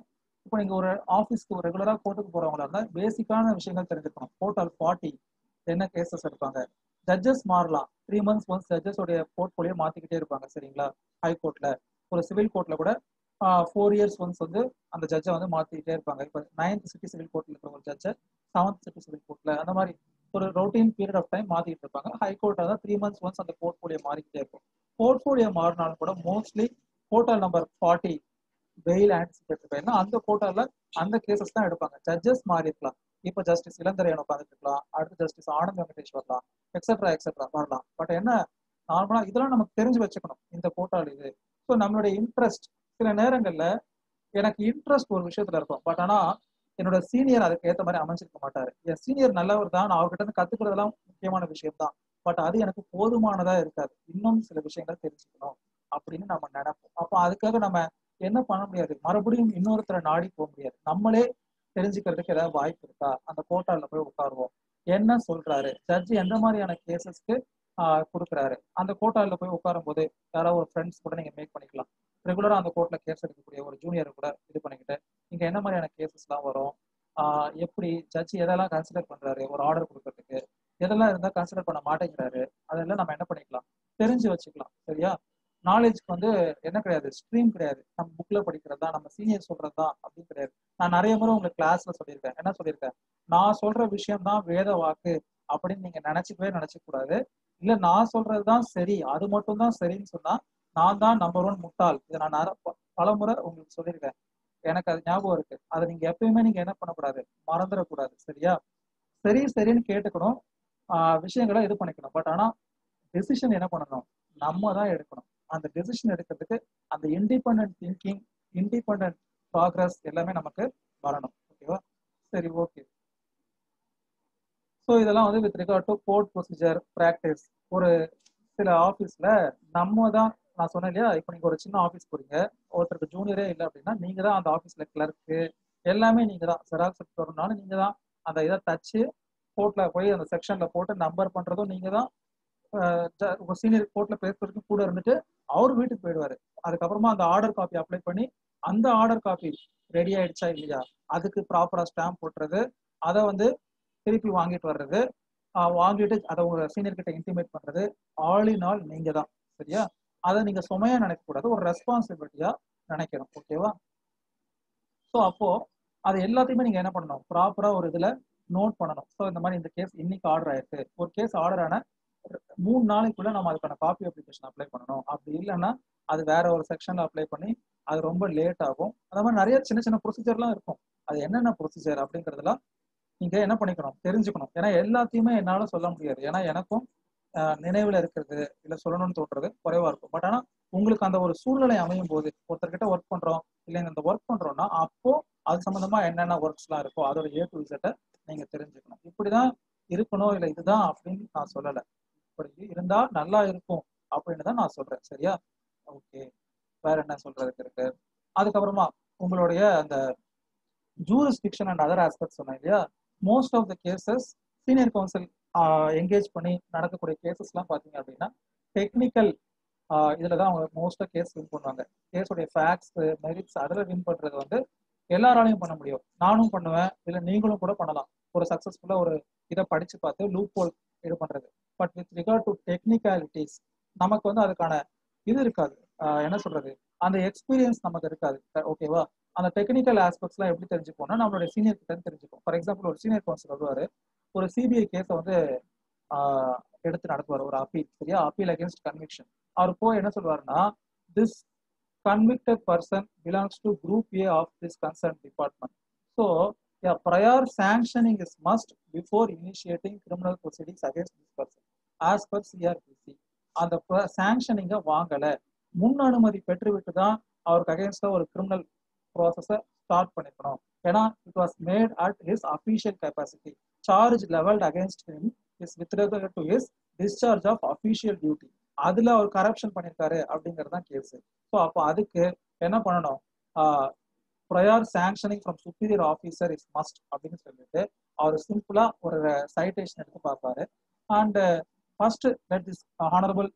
இப்போ நீங்க ஒரு ஆஃபீஸ்க்கு ஒரு ரெகுலரா கோர்ட்டுக்கு போறவங்களா இருந்தா பேசிக்கான விஷயங்கள் தெரிஞ்சுக்கணும் டோட்டல் ஃபார்ட்டி என்ன கேசஸ் எடுப்பாங்க ஜட்ஜஸ் மாறலாம் த்ரீ மந்த்ஸ் ஒன்ஸ் ஜட்ஜஸ் உடைய போர்ட்போலியோ மாத்திக்கிட்டே இருப்பாங்க சரிங்களா ஹை கோர்ட்ல ஒரு சிவில் கோர்ட்ல கூட ஃபோர் இயர்ஸ் ஒன்ஸ் வந்து அந்த ஜட்ஜை வந்து மாத்திக்கிட்டே இருப்பாங்க இப்போ நைன்த் சிட்டி சிவில் கோர்ட்ல இருக்கிற ஒரு ஜட்ஜை செவன்த் சிட்டி சிவில் கோர்ட்ல அந்த மாதிரி ஒரு ரொட்டீன் பீரியட் ஆஃப் டைம் மாத்திட்டு இருப்பாங்க ஹை கோர்ட் தான் த்ரீ மந்த்ஸ் ஒன்ஸ் அந்த போர்ட்போலியோ மாறிக்கிட்டே இருக்கும் போர்ட்போலியோ மாறினாலும் கூட mostly court hall number forty bail anticipated பெயில்னா அந்த கோட்டால அந்த கேசஸ் தான் எடுப்பாங்க ஜட்ஜஸ் மாறி இருக்கலாம் இப்போ ஜஸ்டிஸ் இளந்தரையன் உட்காந்துட்டு இருக்கலாம் அடுத்து ஜஸ்டிஸ் ஆனந்த் வெங்கடேஷ் வரலாம் எக்ஸெட்ரா எக்ஸெட்ரா வரலாம் பட் என்ன நார்மலா இதெல்லாம் நமக்கு தெரிஞ்சு வச்சுக்கணும் இந்த கோட்டால் இது ஸோ நம்மளுடைய இன்ட்ரெஸ்ட் சில நேரங்கள்ல எனக்கு இன்ட்ரெஸ்ட் ஒரு விஷயத்துல இருக்கும் பட் ஆனா என்னோட சீனியர் அதுக்கு ஏற்ற மாதிரி அமைஞ்சிருக்க மாட்டாரு என் சீனியர் நல்லவர் தான் நான் அவர்கிட்ட இருந்து கத்துக்கிறதெல்லாம் முக்கியமான விஷயம் தான் பட் அது எனக்கு போதுமானதா இருக்காது இன்னும் சில விஷயங்கள் தெரிஞ்சுக்கணும் அப்படின்னு நம்ம நினைப்போம் அப்போ அதுக்காக நம்ம என்ன பண்ண முடியாது மறுபடியும் இன்னொருத்தரை நாடி போக முடியாது நம்மளே தெரிஞ்சுக்கிறதுக்கு ஏதாவது வாய்ப்பு இருக்கா அந்த கோட்டால போய் உட்காருவோம் என்ன சொல்றாரு ஜட்ஜ் எந்த மாதிரியான கேசஸ்க்கு கொடுக்குறாரு அந்த கோட்டால போய் உட்காரும் போது யாராவது ஒரு ஃப்ரெண்ட்ஸ் கூட நீங்க மேக் பண்ணிக்கலாம் ரெகுலரா அந்த கோர்ட்ல கேஸ் எடுக்கக்கூடிய ஒரு ஜூனியர் கூட இது பண்ணிக்கிட்டு இங்க என்ன மாதிரியான கேசஸ் எல்லாம் வரும் ஆஹ் எப்படி ஜட்ஜ் எதெல்லாம் கன்சிடர் பண்றாரு ஒரு ஆர்டர் கொடுக்கறதுக்கு எதெல்லாம் இருந்தா கன்சிடர் பண்ண மாட்டேங்கிறாரு அதெல்லாம் நம்ம என்ன பண்ணிக்கலாம் தெரிஞ்சு வச்சுக்கலாம் சரியா நாலேஜ்க்கு வந்து என்ன கிடையாது ஸ்ட்ரீம் கிடையாது நம்ம புக்ல படிக்கிறது தான் நம்ம சீனியர் சொல்றது தான் அப்படின்னு கிடையாது நான் நிறைய முறை உங்களுக்கு கிளாஸ்ல சொல்லியிருக்கேன் என்ன சொல்லியிருக்கேன் நான் சொல்ற விஷயம் தான் வேத வாக்கு அப்படின்னு நீங்க நினைச்சுக்கவே நினைச்ச கூடாது இல்ல நான் சொல்றதுதான் சரி அது மட்டும் தான் சரின்னு சொன்னா நான் தான் நம்பர் ஒன் முட்டாள் இதை நான் பல முறை உங்களுக்கு சொல்லியிருக்கேன் எனக்கு அது ஞாபகம் இருக்கு அதை நீங்க எப்பயுமே நீங்க என்ன பண்ணக்கூடாது மறந்துடக்கூடாது சரியா சரி சரின்னு கேட்டுக்கணும் ஆஹ் விஷயங்களை இது பண்ணிக்கணும் பட் ஆனா டெசிஷன் என்ன பண்ணணும் நம்ம தான் எடுக்கணும் அந்த டெசிஷன் எடுக்கிறதுக்கு அந்த இண்டிபெண்ட் திங்கிங் இண்டிபெண்ட் ப்ராக்ரஸ் எல்லாமே நமக்கு வரணும் ஓகேவா சரி ஓகே ஸோ இதெல்லாம் வந்து with regard to court procedure practice ஒரு சில ஆஃபீஸில் நம்ம தான் நான் சொன்னேன் இல்லையா இப்போ நீங்கள் ஒரு சின்ன ஆஃபீஸ் போறீங்க ஒருத்தருக்கு ஜூனியரே இல்லை அப்படின்னா நீங்கள் தான் அந்த ஆஃபீஸில் கிளர்க்கு எல்லாமே நீங்கள் தான் செராக்ஸ் எடுத்து வரணும்னாலும் நீங்கள் தான் அந்த இதை தச்சு கோர்ட்டில் போய் அந்த செக்ஷனில் போட்டு நம்பர் பண்ணுறதும் நீங்கள் தான் உங்கள் சீனியர் கோர்ட்டில் பேசுறதுக்கும் கூட இருந்துட்டு அவர் வீட்டுக்கு போயிடுவாரு அதுக்கப்புறமா அந்த ஆர்டர் காப்பி அப்ளை பண்ணி அந்த ஆர்டர் காப்பி ரெடி ஆயிடுச்சா இல்லையா அதுக்கு ப்ராப்பராக ஸ்டாம்ப் போட்டுறது அதை வந்து திருப்பி வாங்கிட்டு வர்றது வாங்கிட்டு அதை உங்க சீனியர் கிட்ட இன்டிமேட் பண்றது ஆல் இன் ஆல் நீங்க தான் சரியா அதை நீங்க சுமையா நினைக்க கூடாது ஒரு ரெஸ்பான்சிபிலிட்டியா நினைக்கணும் ஓகேவா ஸோ அப்போ அது எல்லாத்தையுமே நீங்க என்ன பண்ணணும் ப்ராப்பரா ஒரு இதுல நோட் பண்ணணும் ஸோ இந்த மாதிரி இந்த கேஸ் இன்னைக்கு ஆர்டர் ஆயிருக்கு ஒரு கேஸ் ஆர்டர் ஆன மூணு நாளைக்குள்ள நம்ம அதுக்கான காப்பி அப்ளிகேஷன் அப்ளை பண்ணணும் அப்படி இல்லைன்னா அது வேற ஒரு செக்ஷன்ல அப்ளை பண்ணி அது ரொம்ப லேட் ஆகும் அந்த மாதிரி நிறைய சின்ன சின்ன ப்ரொசீஜர்லாம் இருக்கும் அது என்னென்ன ப்ரொசீஜர் அப்படிங்கிறதுலாம் நீங்க என்ன பண்ணிக்கணும் தெரிஞ்சுக்கணும் ஏன்னா எல்லாத்தையுமே என்னால சொல்ல முடியாது ஏன்னா எனக்கும் நினைவுல இருக்கிறது இல்ல சொல்லணும்னு தோன்றது குறைவா இருக்கும் பட் ஆனா உங்களுக்கு அந்த ஒரு சூழ்நிலை அமையும் போது ஒருத்தர்கிட்ட ஒர்க் பண்றோம் இல்ல இந்த ஒர்க் பண்றோம்னா அப்போ அது சம்பந்தமா என்னென்ன ஒர்க்ஸ் எல்லாம் இருக்கோ அதோட ஏ டு இசட்டை நீங்க தெரிஞ்சுக்கணும் இப்படிதான் இருக்கணும் இல்ல இதுதான் அப்படின்னு நான் சொல்லலை இப்படி இருந்தா நல்லா இருக்கும் அப்படின்னு தான் நான் சொல்றேன் சரியா ஓகே வேற என்ன சொல்றதுக்கு இருக்கு அதுக்கப்புறமா உங்களுடைய அந்த ஜூரிஸ்டிக்ஷன் அண்ட் அதர் ஆஸ்பெக்ட் சொன்னேன் இல்லையா most of the cases senior counsel engage பண்ணி நடக்கக்கூடிய கேசஸ்லாம் பார்த்தீங்க அப்படின்னா டெக்னிக்கல் இதில் தான் அவங்க மோஸ்ட்டாக கேஸ் வின் பண்ணுவாங்க கேஸோடைய ஃபேக்ட்ஸ் மெரிட்ஸ் அதில் வின் பண்ணுறது வந்து எல்லாராலையும் பண்ண முடியும் நானும் பண்ணுவேன் இல்லை நீங்களும் கூட பண்ணலாம் ஒரு சக்ஸஸ்ஃபுல்லாக ஒரு இதை படித்து பார்த்து லூப் ஹோல் இது பண்ணுறது but with regard to technicalities நமக்கு வந்து அதுக்கான இது இருக்காது என்ன சொல்றது அந்த எக்ஸ்பீரியன்ஸ் நமக்கு இருக்காது ஓகேவா அந்த டெக்னிக்கல் ஆஸ்பெக்ட்ஸ்லாம் எப்படி தெரிஞ்சுப்போம்னா நம்மளுடைய சீனியர் கிட்ட தெரிஞ்சுப்போம் ஃபார் எக்ஸாம்பிள் ஒரு சீனியர் கவுன்சில் வருவாரு ஒரு சிபிஐ கேஸை வந்து எடுத்து நடத்துவார் ஒரு அப்பீல் சரியா அப்பீல் அகேன்ஸ்ட் கன்விக்ஷன் அவர் போய் என்ன சொல்லுவாருன்னா this convicted person belongs to group A of this concern department so prior sanctioning is must before initiating criminal proceedings against this person as per CrPC அந்த சாங்ஷனிங்க வாங்கலை முன் அனுமதி பெற்றுவிட்டு தான் அவருக்கு அகேன்ஸ்டா ஒரு கிரிமினல் ப்ராசஸை ஸ்டார்ட் பண்ணிக்கணும் ஏன்னா it was made at his official capacity charge levelled against him is with regard to his discharge of official duty அதுல அவர் கரப்ஷன் பண்ணியிருக்காரு அப்படிங்கிறது தான் கேஸ் ஸோ அப்போ அதுக்கு என்ன பண்ணணும் prior sanctioning from superior officer is must அப்படின்னு சொல்லிட்டு அவர் சிம்பிளா ஒரு சைட்டேஷன் எடுத்து பார்ப்பாரு and first let this honourable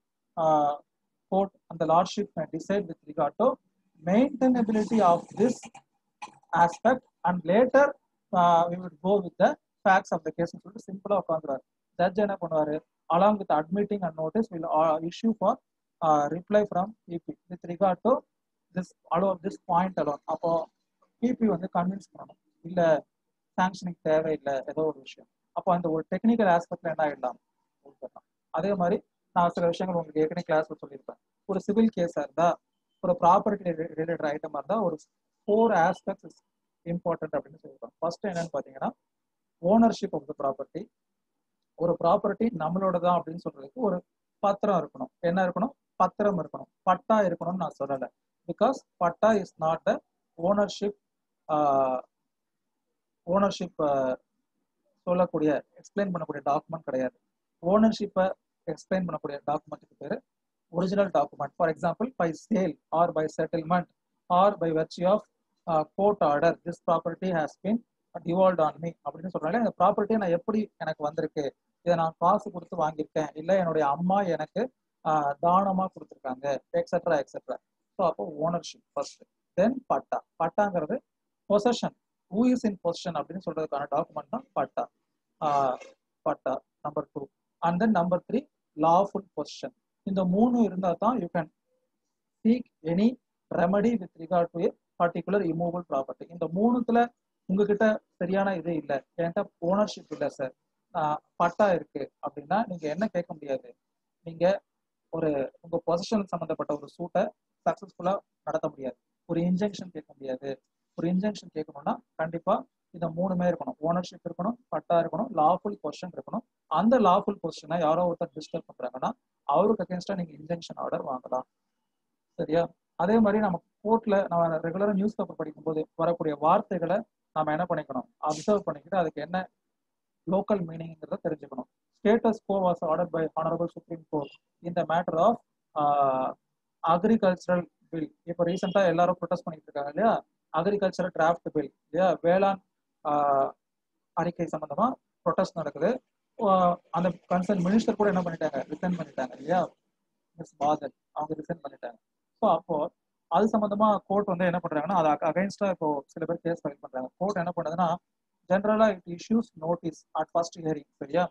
court and the lordship may decide with regard to maintainability of this aspect and later we would go with the facts of the case சொல்லிட்டு சிம்பிளா உட்காந்துருவாரு ஜட்ஜ் என்ன பண்ணுவாரு along with admitting and notice will issue for reply from PP with regard to this alone this point alone அப்போ PP வந்து convince பண்ணணும் இல்ல sanctioning தேவையில்லை ஏதோ ஒரு விஷயம் அப்போ அந்த ஒரு டெக்னிக்கல் ஆஸ்பெக்ட்ல என்ன ஆயிடலாம் கொடுத்துடலாம் அதே மாதிரி நான் சில விஷயங்கள் உங்களுக்கு ஏற்கனவே கிளாஸ்ல சொல்லியிருப்பேன் ஒரு சிவில் கேஸா இருந்தா ஒரு ப்ராப்பர்ட்டி ரிலேட்டட் ஐட்டமா இருந்தா ஒரு ஃபோர் ஆஸ்பெக்ட்ஸ் இஸ் இம்பார்ட்டன்ட் அப்படின்னு சொல்லியிருப்பாங்க ஃபர்ஸ்ட் என்னன்னு பாத்தீங்கன்னா ஓனர்ஷிப் ஆஃப் த ப்ராப்பர்ட்டி ஒரு ப்ராப்பர்ட்டி நம்மளோட தான் அப்படின்னு சொல்றதுக்கு ஒரு பத்திரம் இருக்கணும் என்ன இருக்கணும் பத்திரம் இருக்கணும் பட்டா இருக்கணும்னு நான் சொல்லலை because patta is not a ownership ownership சொல்லக்கூடிய எக்ஸ்பிளைன் பண்ணக்கூடிய டாக்குமெண்ட் கிடையாது ஓனர்ஷிப்பை எக்ஸ்பிளைன் பண்ணக்கூடிய டாக்குமெண்ட்டுக்கு பேர் original document for example by sale or by settlement or by virtue of court order this property has been devolve on me அப்படின்னு சொல்றாங்க இந்த ப்ராப்பர்ட்டியை நான் எப்படி எனக்கு வந்திருக்கு இதை நான் காசு கொடுத்து வாங்கியிருக்கேன் இல்லை என்னுடைய அம்மா எனக்கு தானமா கொடுத்துருக்காங்க எக்ஸெட்ரா எக்ஸெட்ரா ஸோ அப்போ ஓனர்ஷிப் ஃபர்ஸ்ட் தென் பட்டா பட்டாங்கிறது possession who is in possession அப்படின்னு சொல்றதுக்கான டாக்குமெண்ட் தான் patta patta number two and then number three lawful possession இந்த மூணு இருந்தால் தான் you can seek any remedy with regard to particular immovable property இந்த மூணுத்துல உங்ககிட்ட சரியான இது இல்லை என்கிட்ட ஓனர்ஷிப் இல்லை சார் பட்டா இருக்கு அப்படின்னா நீங்க என்ன கேட்க முடியாது நீங்க ஒரு உங்க பொசிஷன் சம்பந்தப்பட்ட ஒரு சூட்டை சக்சஸ்ஃபுல்லா நடத்த முடியாது ஒரு இன்ஜெக்ஷன் கேட்க முடியாது ஒரு இன்ஜெக்ஷன் கேட்கணும்னா கண்டிப்பா இந்த மூணுமே இருக்கணும் ஓனர்ஷிப் இருக்கணும் பட்டா இருக்கணும் லாஃபுல் பொசிஷன் இருக்கணும் அந்த லாஃபுல் பொசிஷனை யாரோ ஒருத்தர் டிஸ்டர்ப் பண்றாங்கன்னா அவருக்கு அகேன்ஸ்டா நீங்க இன்ஜெக்ஷன் ஆர்டர் வாங்கலாம் சரியா அதே மாதிரி நம்ம கோர்ட்ல நம்ம ரெகுலரா நியூஸ் பேப்பர் படிக்கும்போது வரக்கூடிய வார்த்தைகளை நம்ம என்ன பண்ணிக்கணும் அப்சர்வ் பண்ணிக்கிட்டு அதுக்கு என்ன லோக்கல் மீனிங்கிறத தெரிஞ்சுக்கணும் status quo was order by honourable supreme court இந்த மேட்டர் ஆஃப் அக்ரிகல்ச்சரல் பில் இப்போ ரீசெண்டா எல்லாரும் ப்ரொடெஸ்ட் பண்ணிட்டு இருக்காங்க இல்லையா அக்ரிகல்ச்சரல் டிராஃப்ட் பில் இல்லையா வேளாண் அறிக்கை சம்பந்தமா ப்ரொடெஸ்ட் நடக்குது அந்த கன்சர்ன் மினிஸ்டர் கூட என்ன பண்ணிட்டாங்க ரிசைன் பண்ணிட்டாங்க இல்லையா மிஸ் பாதல் அவங்க ரிசைன் பண்ணிட்டாங்க ஸோ அப்போ அது சம்பந்தமா கோர்ட் வந்து என்ன பண்றாங்கன்னா அது அகைன்ஸ்டா இப்போ சில பேர் கேஸ் ஃபைல் பண்றாங்க கோர்ட் என்ன பண்ணுதுன்னா ஜென்ரலா it issues notice at first hearing சரியா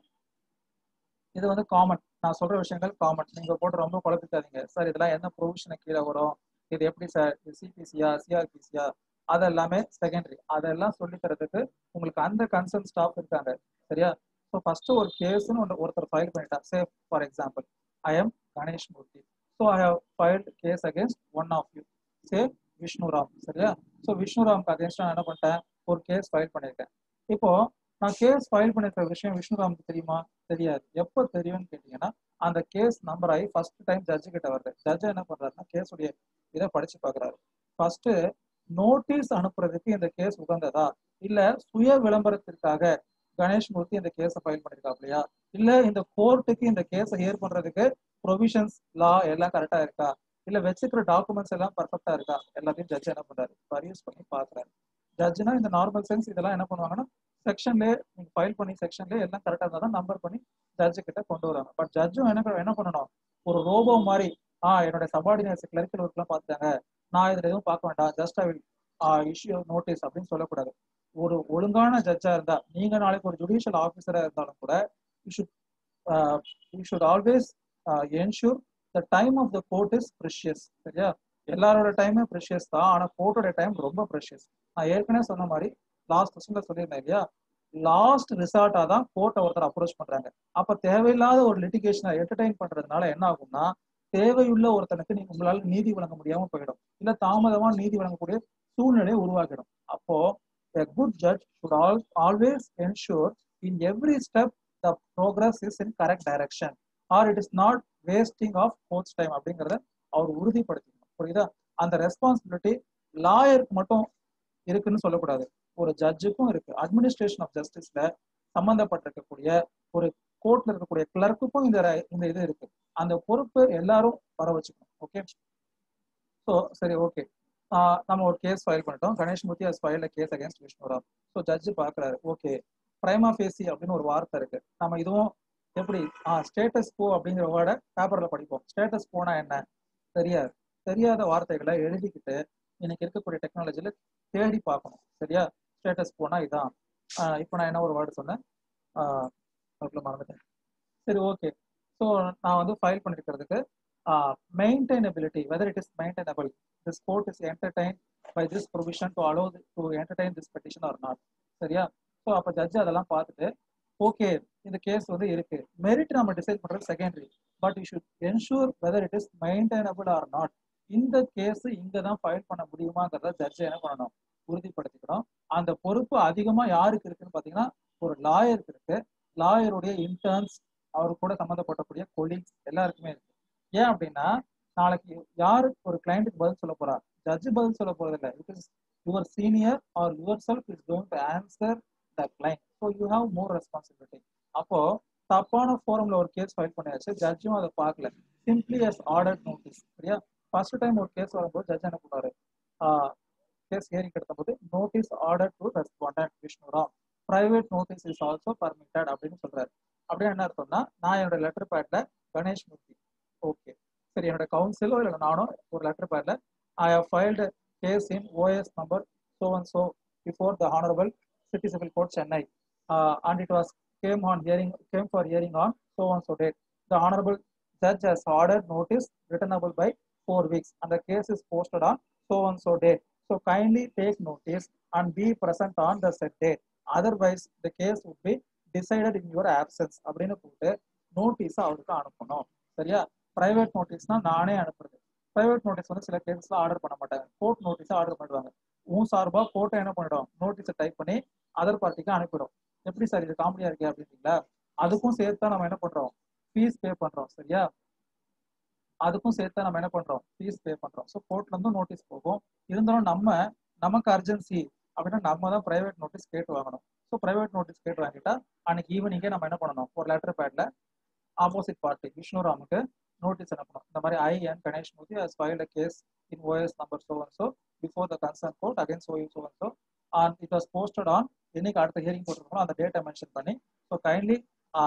இது வந்து காமன் நான் சொல்ற விஷயங்கள் காமன் நீங்க போட்டு ரொம்ப குழப்பிக்காதீங்க சார் இதெல்லாம் என்ன ப்ரொவிஷனை கீழே வரும் இது எப்படி சார் சிபிசியா சிஆர்பிசியா அதெல்லாமே செகண்டரி அதெல்லாம் சொல்லி தரதுக்கு உங்களுக்கு அந்த கன்சர்ன் ஸ்டாஃப் இருக்காங்க சரியா ஸோ ஃபர்ஸ்ட் ஒரு கேஸ்னு ஒன்று ஒருத்தர் ஃபைல் பண்ணிட்டா say for example I am Ganesh Murthy so I have filed case against one of you say Vishnuram சரியா ஸோ விஷ்ணுராம்க்கு அகேன்ஸ்ட் நான் என்ன பண்ணிட்டேன் ஒரு கேஸ் ஃபைல் பண்ணியிருக்கேன் இப்போ நான் கேஸ் ஃபைல் பண்ணிருக்க விஷயம் விஷ்ணுராமுக்கு தெரியுமா தெரியாது எப்போ தெரியும்னு கேட்டீங்கன்னா அந்த கேஸ் நம்பர் ஆகி ஃபர்ஸ்ட் டைம் ஜட்ஜு கிட்ட வருது ஜட்ஜ் என்ன பண்றாருன்னா கேஸுடைய இதை படிச்சு பாக்குறாரு ஃபர்ஸ்ட் நோட்டீஸ் அனுப்புறதுக்கு இந்த கேஸ் உகந்ததா இல்ல சுய விளம்பரத்திற்காக கணேஷ் மூர்த்தி இந்த கேஸை ஃபைல் பண்ணிருக்காப்லையா இல்ல இந்த கோர்ட்டுக்கு இந்த கேஸை ஏர் பண்றதுக்கு ப்ரொவிஷன்ஸ் லா எல்லாம் கரெக்டா இருக்கா இல்ல வச்சுக்கிற டாக்குமெண்ட்ஸ் எல்லாம் பர்ஃபெக்டா இருக்கா எல்லாத்தையும் ஜட்ஜ் என்ன பண்றாரு பரியூஸ் பண்ணி பாக்குறாரு ஜட்ஜ்னா இந்த நார்மல் சென்ஸ் இதெல்லாம் என்ன பண்ணுவாங்கன்னா செக்ஷன்லேயே நீங்க ஃபைல் பண்ணி செக்ஷன்லேயே எல்லாம் கரெக்டா இருந்தா தான் நம்பர் பண்ணி ஜட்ஜு கிட்ட கொண்டு வராங்க பட் ஜட்ஜும் என்ன என்ன பண்ணணும் ஒரு ரோபோ மாதிரி ஆஹ் என்னோட சபார்டினேட்ஸ் கிளரிக்கல் ஒர்க் எல்லாம் பார்த்துட்டாங்க நான் இதுல எதுவும் பார்க்க வேண்டாம் just I will issue notice அப்படின்னு சொல்லக்கூடாது ஒரு ஒழுங்கான ஜட்ஜா இருந்தா நீங்க நாளைக்கு ஒரு ஜுடிஷியல் ஆஃபீஸரா இருந்தாலும் கூட you should you should always ensure the time of the court is precious சரியா எல்லாரோட டைமே ப்ரெஷியஸ் தான் ஆனா கோர்ட்டோட டைம் ரொம்ப ப்ரெஷியஸ் நான் ஏற்கனவே சொன்ன மாதிரி லாஸ்ட் கொஸ்டின்ல சொல்லியிருந்தேன் இல்லையா லாஸ்ட் ரிசார்ட்டா தான் கோர்ட்டை ஒருத்தர் அப்ரோச் பண்றாங்க அப்ப தேவையில்லாத ஒரு லிட்டிகேஷனை என்டர்டைன் பண்றதுனால என்ன ஆகும்னா தேவையுள்ள ஒருத்தனுக்கு நீங்க உங்களால நீதி வழங்க முடியாம போயிடும் இல்ல தாமதமா நீதி வழங்கக்கூடிய சூழ்நிலையை உருவாக்கிடும் அப்போ a good judge should al- always ensure in every step the progress is in correct direction or it is not wasting of court's time அப்படிங்கறத அவர் உறுதிப்படுத்திக்கணும் புரியுதா அந்த ரெஸ்பான்சிபிலிட்டி லாயருக்கு மட்டும் இருக்குன்னு சொல்லக்கூடாது ஒரு ஜட்ஜுக்கும் இருக்கு அட்மினிஸ்ட்ரேஷன் ஆஃப் ஜஸ்டிஸ்ல சம்பந்தப்பட்டிருக்கக்கூடிய ஒரு கோர்ட்ல இருக்கக்கூடிய கிளர்க்குக்கும் இந்த ர- இந்த இது இருக்கு அந்த பொறுப்பு எல்லாரும் வர வச்சுக்கணும் ஓகே ஸோ சரி ஓகே நம்ம ஒரு கேஸ் ஃபைல் பண்ணிட்டோம் Ganesh Murthy has file case against Vishnuram so judge பார்க்குறாரு ஓகே பிரைமா ஃபேசி அப்படின்னு ஒரு வார்த்தை இருக்கு நம்ம இதுவும் எப்படி ஆ ஸ்டேட்டஸ் கோ அப்படிங்கிற வேர்டை பேப்பர்ல படிப்போம் ஸ்டேட்டஸ் போனா என்ன தெரியாது தெரியாத வார்த்தைகளை எழுதிக்கிட்டு இன்னைக்கு இருக்கக்கூடிய டெக்னாலஜியில் தேடி பார்க்கணும் சரியா ஸ்டேட்டஸ் போனால் இதான் இப்போ நான் என்ன ஒரு வேர்டு சொன்னேன் அதுக்குள்ள மறந்துட்டேன் சரி ஓகே ஸோ நான் வந்து ஃபைல் பண்ணிருக்கிறதுக்கு maintainability whether it is maintainable this court is entertain by this provision to allow to entertain this petition or not சரியா ஸோ அப்போ ஜட்ஜ் அதெல்லாம் பார்த்துட்டு ஓகே இந்த கேஸ் வந்து இருக்கு மெரிட் நம்ம டிசைட் பண்றது secondary but you should ensure whether it is maintainable or not இந்த கேஸ் இங்க தான் ஃபைல் பண்ண முடியுமாங்கிறத ஜட்ஜ் என்ன பண்ணணும் உறுதிப்படுத்திக்கணும் அந்த பொறுப்பு அதிகமா யாருக்கு இருக்குன்னு பாத்தீங்கன்னா ஒரு லாயருக்கு இருக்கு லாயருடைய இன்டர்ன்ஸ் அவரு கூட சம்மந்தப்பட்டக்கூடிய கொலீக்ஸ் எல்லாருக்குமே இருக்கு ஏன் அப்படின்னா நாளைக்கு யாரு ஒரு கிளைண்ட்டுக்கு பதில் சொல்ல போறா ஜட்ஜ் பதில் சொல்ல போறது இல்லை it is your senior or yourself is going to answer the client so you have more responsibility அப்போ தப்பான ஃபோரம்ல ஒரு கேஸ் ஃபைல் பண்ணியாச்சு ஜட்ஜும் அதை பார்க்கல சிம்பிளி அஸ் ஆர்டர் நோட்டீஸ் சரியா ஃபர்ஸ்ட் டைம் ஒரு கேஸ் வரும்போது ஜட்ஜ் என்ன பண்ணாரு கேஸ் ஹியரிங் எடுத்த போது notice order to respondent Vishnuram private notice is also permitted அப்படின்னு சொல்றாரு அப்படியே என்ன அர்த்தம்னா நான் என்னோட லெட்டர் பேட்ல கணேஷ் மூர்த்தி ஓகே சரி என்னோட கவுன்சிலோ இல்லை நானும் ஒரு லெட்டர் பேட்ல I have filed case in OS number so and so before the honorable city civil court chennai uh, and it was came on hearing came for hearing on so and so date the honorable judge has ordered notice returnable by four weeks and the case is posted on so and so date so kindly take notice and be present on the said date otherwise the case would be decided in your absence அப்படின்னு போட்டு notice அவருக்கு அனுப்பணும் சரியா private நோட்டீஸ்னா நானே அனுப்புறது private notice வந்து சில கேசஸ்ல order பண்ண மாட்டாங்க கோர்ட் நோட்டீஸ் ஆர்டர் பண்ணுவாங்க உன் சார்பா கோர்ட்டை என்ன பண்ணிடும் நோட்டீஸை டைப் பண்ணி அதர் பார்ட்டிக்கு அனுப்பிடும் எப்படி சார் இது காமெடியா இருக்கே அப்படின்றீங்களா அதுக்கும் சேர்த்து நம்ம என்ன பண்றோம் ஃபீஸ் பே பண்றோம் சரியா அதுக்கும் சேர்த்து நம்ம என்ன பண்றோம் ஃபீஸ் பே பண்றோம் ஸோ கோர்ட்ல இருந்து நோட்டீஸ் போகும் இருந்தாலும் நம்ம நமக்கு அர்ஜென்சி அப்படின்னா நம்ம தான் பிரைவேட் நோட்டீஸ் கேட்டு வாங்கணும் ஸோ பிரைவேட் நோட்டீஸ் கேட்டு வாங்கிட்டா அன்னைக்கு ஈவினிங்கே நம்ம என்ன பண்ணணும் ஒரு லெட்டர் பேட்ல ஆப்போசிட் பார்ட்டி விஷ்ணுராமுக்கு நோட்டீஸ் அனுப்பணும் இந்த மாதிரி I and Ganesh Murthy has filed a case in OS number so and so before the concern court again so so and so and it was posted on என்னைக்கு அடுத்த ஹியரிங் போட்டிருக்கோம் அந்த டேட்டை மென்ஷன் பண்ணி ஸோ கைண்ட்லி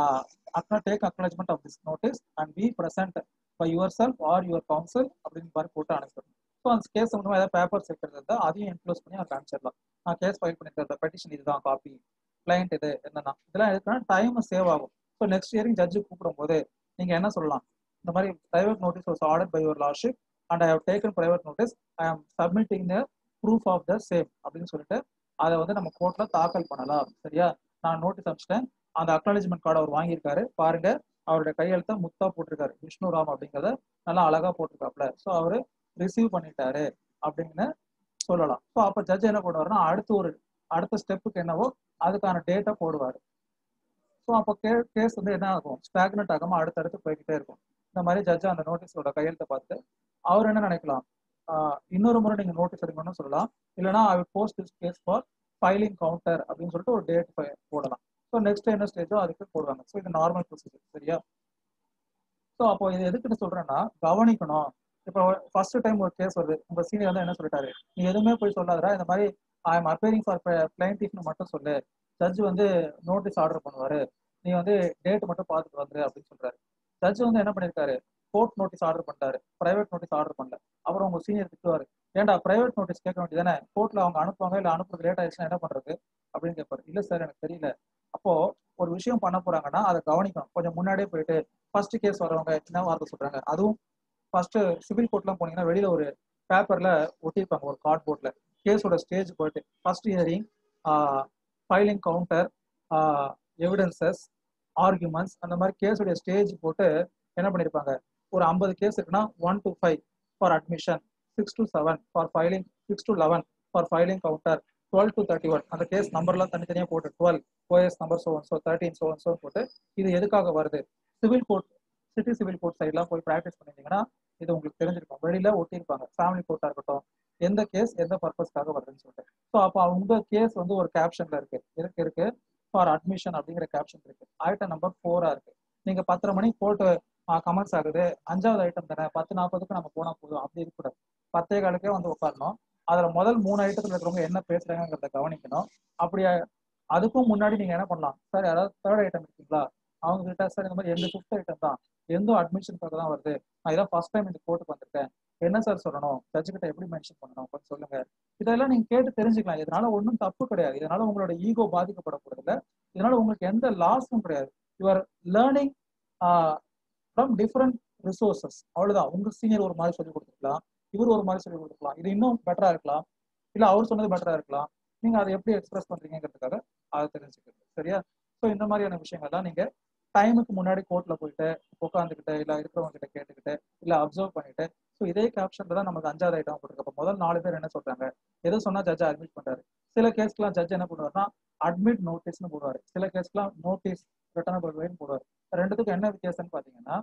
அக்னா take acknowledgement of this notice and be present by yourself or your counsel அப்படின்னு மாதிரி போட்டு அனுப்பிடணும் ஸோ அந்த கேஸ் வந்து ஏதாவது பேப்பர்ஸ் இருக்கிறது இருந்தால் அதையும் இன்க்ளூஸ் பண்ணி அவங்க அனுப்பிச்சிடலாம் நான் கேஸ் ஃபைல் பண்ணிருக்கிற பெட்டிஷன் இதுதான் காப்பி கிளைண்ட் இது என்னன்னா இதெல்லாம் எதுக்குன்னா டைம் சேவ் ஆகும் ஸோ நெக்ஸ்ட் இயரிங் ஜட்ஜு கூப்பிடும் போது நீங்க என்ன சொல்லலாம் இந்த மாதிரி private notice was order by your lordship and I have taken private notice I am submitting the proof of the same அப்படின்னு சொல்லிட்டு அதை வந்து நம்ம கோர்ட்ல தாக்கல் பண்ணலாம் சரியா நான் நோட்டீஸ் அனுப்பிச்சிட்டேன் அந்த அக்னாலஜ்மெண்ட் கார்டு அவர் வாங்கியிருக்காரு பாருங்க அவருடைய கையெழுத்த முத்தா போட்டிருக்காரு விஷ்ணுராம் அப்படிங்கிறத நல்லா அழகா போட்டிருக்காப்ல ஸோ அவரு ரிசீவ் பண்ணிட்டாரு அப்படின்னு சொல்லலாம் ஸோ அப்போ ஜட்ஜ் என்ன பண்ணுவாருன்னா அடுத்து ஒரு அடுத்த ஸ்டெப்புக்கு என்னவோ அதுக்கான டேட்டை போடுவார் ஸோ அப்போ கே கேஸ் வந்து என்ன ஆகும் ஸ்டாக்னட் ஆகாம அடுத்தடுத்து போய்கிட்டே இருக்கும் இந்த மாதிரி ஜட்ஜ் அந்த நோட்டீஸோட கையெழுத்தை பார்த்து அவர் என்ன நினைக்கலாம் இன்னொரு முறை நீங்க நோட்டீஸ் எடுக்கணும்னு சொல்லலாம் இல்லைனா I post this case for filing counter அப்படின்னு சொல்லிட்டு ஒரு டேட் போடலாம் ஸோ நெக்ஸ்ட் என்ன ஸ்டேஜோ அதுக்கு போடுவாங்க ஸோ இது நார்மல் ப்ரொசீஜர் சரியா ஸோ அப்போ இது எதுக்குன்னு சொல்றேன்னா கவனிக்கணும் இப்போ ஃபர்ஸ்ட் டைம் ஒரு கேஸ் வருது உங்க சீனியர் வந்து என்ன சொல்லிட்டாரு நீ எதுவுமே போய் சொல்லாதடா இந்த மாதிரி ஐ எம் அப்பேரிங் ஃபார் பிளைண்டிஃப்னு மட்டும் சொல்லு ஜட்ஜ் வந்து நோட்டீஸ் ஆர்டர் பண்ணுவாரு நீ வந்து டேட் மட்டும் பார்த்துட்டு வந்துரு அப்படின்னு சொல்றாரு ஜட்ஜ் வந்து என்ன பண்ணிருக்காரு கோர்ட் நோட்டீஸ் ஆர்டர் பண்ணிட்டாரு பிரைவேட் நோட்டீஸ் ஆர்டர் பண்ணல அப்புறம் உங்க சீனியர் திட்டுவாரு ஏன்டா பிரைவேட் நோட்டீஸ் கேட்க வேண்டியதானே கோர்ட்ல அவங்க அனுப்புவாங்க இல்ல அனுப்புறது லேட் ஆயிடுச்சுன்னா என்ன பண்றது அப்படின்னு கேட்பாரு இல்ல சார் எனக்கு தெரியல அப்போ ஒரு விஷயம் பண்ண போறாங்கன்னா அதை கவனிக்கணும் கொஞ்சம் முன்னாடியே போயிட்டு ஃபர்ஸ்ட் கேஸ் வரவங்க என்ன வார்த்தை சொல்றாங்க அதுவும் ஃபர்ஸ்ட் சிவில் கோர்ட்லாம் போனீங்கன்னா வெளியில ஒரு பேப்பர்ல ஒட்டியிருப்பாங்க ஒரு கார்ட் போர்ட்ல கேஸோட ஸ்டேஜ் போயிட்டு first hearing filing counter evidences arguments அந்த மாதிரி கேஸுடைய ஸ்டேஜ் போட்டு என்ன பண்ணியிருப்பாங்க ஒரு ஐம்பது கேஸ் இருக்குன்னா one to five for admission six to seven for filing six to eleven for filing counter twelve to thirty one அந்த கேஸ் நம்பர்லாம் தனித்தனியாக போட்டு twelve OS number so and so thirteen so and so போட்டு இது எதுக்காக வருது civil court city civil court சைட்லாம் போய் ப்ராக்டிஸ் பண்ணியிருந்தீங்கன்னா இது உங்களுக்கு தெரிஞ்சிருக்கும் வெளியில ஒட்டியிருப்பாங்க ஃபேமிலி கோர்ட்டா இருக்கட்டும் எந்த கேஸ் எந்த பர்பஸ்க்காக வருதுன்னு சொல்லிட்டு ஸோ அப்போ உங்க கேஸ் வந்து ஒரு கேப்ஷன்ல இருக்கு இருக்கு இருக்கு ஃபார் அட்மிஷன் அப்படிங்கிற கேப்ஷன் இருக்கு ஐட்டம் நம்பர் ஃபோரா இருக்கு நீங்க பத்தரை மணிக்கு போட்டு கமெண்ட்ஸ் ஆகுது அஞ்சாவது ஐட்டம் தானே பத்து நாற்பதுக்கு நம்ம போனா போதும் அப்படி இருக்கக்கூடாது பத்தே காலுக்கே வந்து உட்காரணும் அதுல முதல் மூணு ஐட்டத்துல இருக்கிறவங்க என்ன பேசுறாங்கிறத கவனிக்கணும் அப்படி அதுக்கும் முன்னாடி நீங்க என்ன பண்ணலாம் சார் யாராவது தேர்ட் ஐட்டம் இருக்கீங்களா அவங்க கிட்ட சார் இந்த மாதிரி எந்த ஃபிஃப்த் ஐட்டம் தான் எந்த அட்மிஷனுக்காக தான் வருது நான் இதான் ஃபர்ஸ்ட் டைம் இந்த கோர்ட்டுக்கு வந்திருக்கேன் என்ன சார் சொல்லணும் ஜட்ஜு கிட்ட எப்படி மென்ஷன் பண்ணணும் கொஞ்சம் சொல்லுங்க இதெல்லாம் நீங்க கேட்டு தெரிஞ்சுக்கலாம் இதனால ஒன்றும் தப்பு கிடையாது இதனால உங்களோட ஈகோ பாதிக்கப்பட போறது இல்ல இதனால உங்களுக்கு எந்த லாஸும் கிடையாது your learning from different resources அவ்வளவுதான் உங்க சீனியர் ஒரு மாதிரி சொல்லி கொடுத்துருக்கலாம் இவர் ஒரு மாதிரி சொல்லி கொடுத்துருக்கலாம் இது இன்னும் பெட்டரா இருக்கலாம் இல்ல அவர் சொன்னது பெட்டரா இருக்கலாம் நீங்க அதை எப்படி எக்ஸ்பிரஸ் பண்றீங்கிறதுக்காக அதை தெரிஞ்சுக்கிறது சரியா ஸோ இந்த மாதிரியான விஷயங்கள்லாம் நீங்க டைமுக்கு முன்னாடி கோர்ட்ல போயிட்டு உட்காந்துக்கிட்டு இல்ல இருக்கிறவங்க கிட்ட கேட்டுக்கிட்டு இல்ல அப்சர்வ் பண்ணிட்டு ஸோ இதே கேப்ஷன்ல தான் நமக்கு அஞ்சாவது ஐட்டம் போட்டுருக்கு அப்போ முதல் நாலு பேர் என்ன சொல்றாங்க எது சொன்னா ஜட்ஜ் அட்மிட் பண்றாரு சில கேஸ்க்குலாம் ஜட்ஜ் என்ன பண்ணுவாருன்னா அட்மிட் நோட்டீஸ்னு போடுவாரு சில கேஸ்க்குலாம் நோட்டீஸ் ரிட்டர்னபிள் வேன்னு போடுவார் ரெண்டுத்துக்கும் என்ன வித்தியாசம்னு பாத்தீங்கன்னா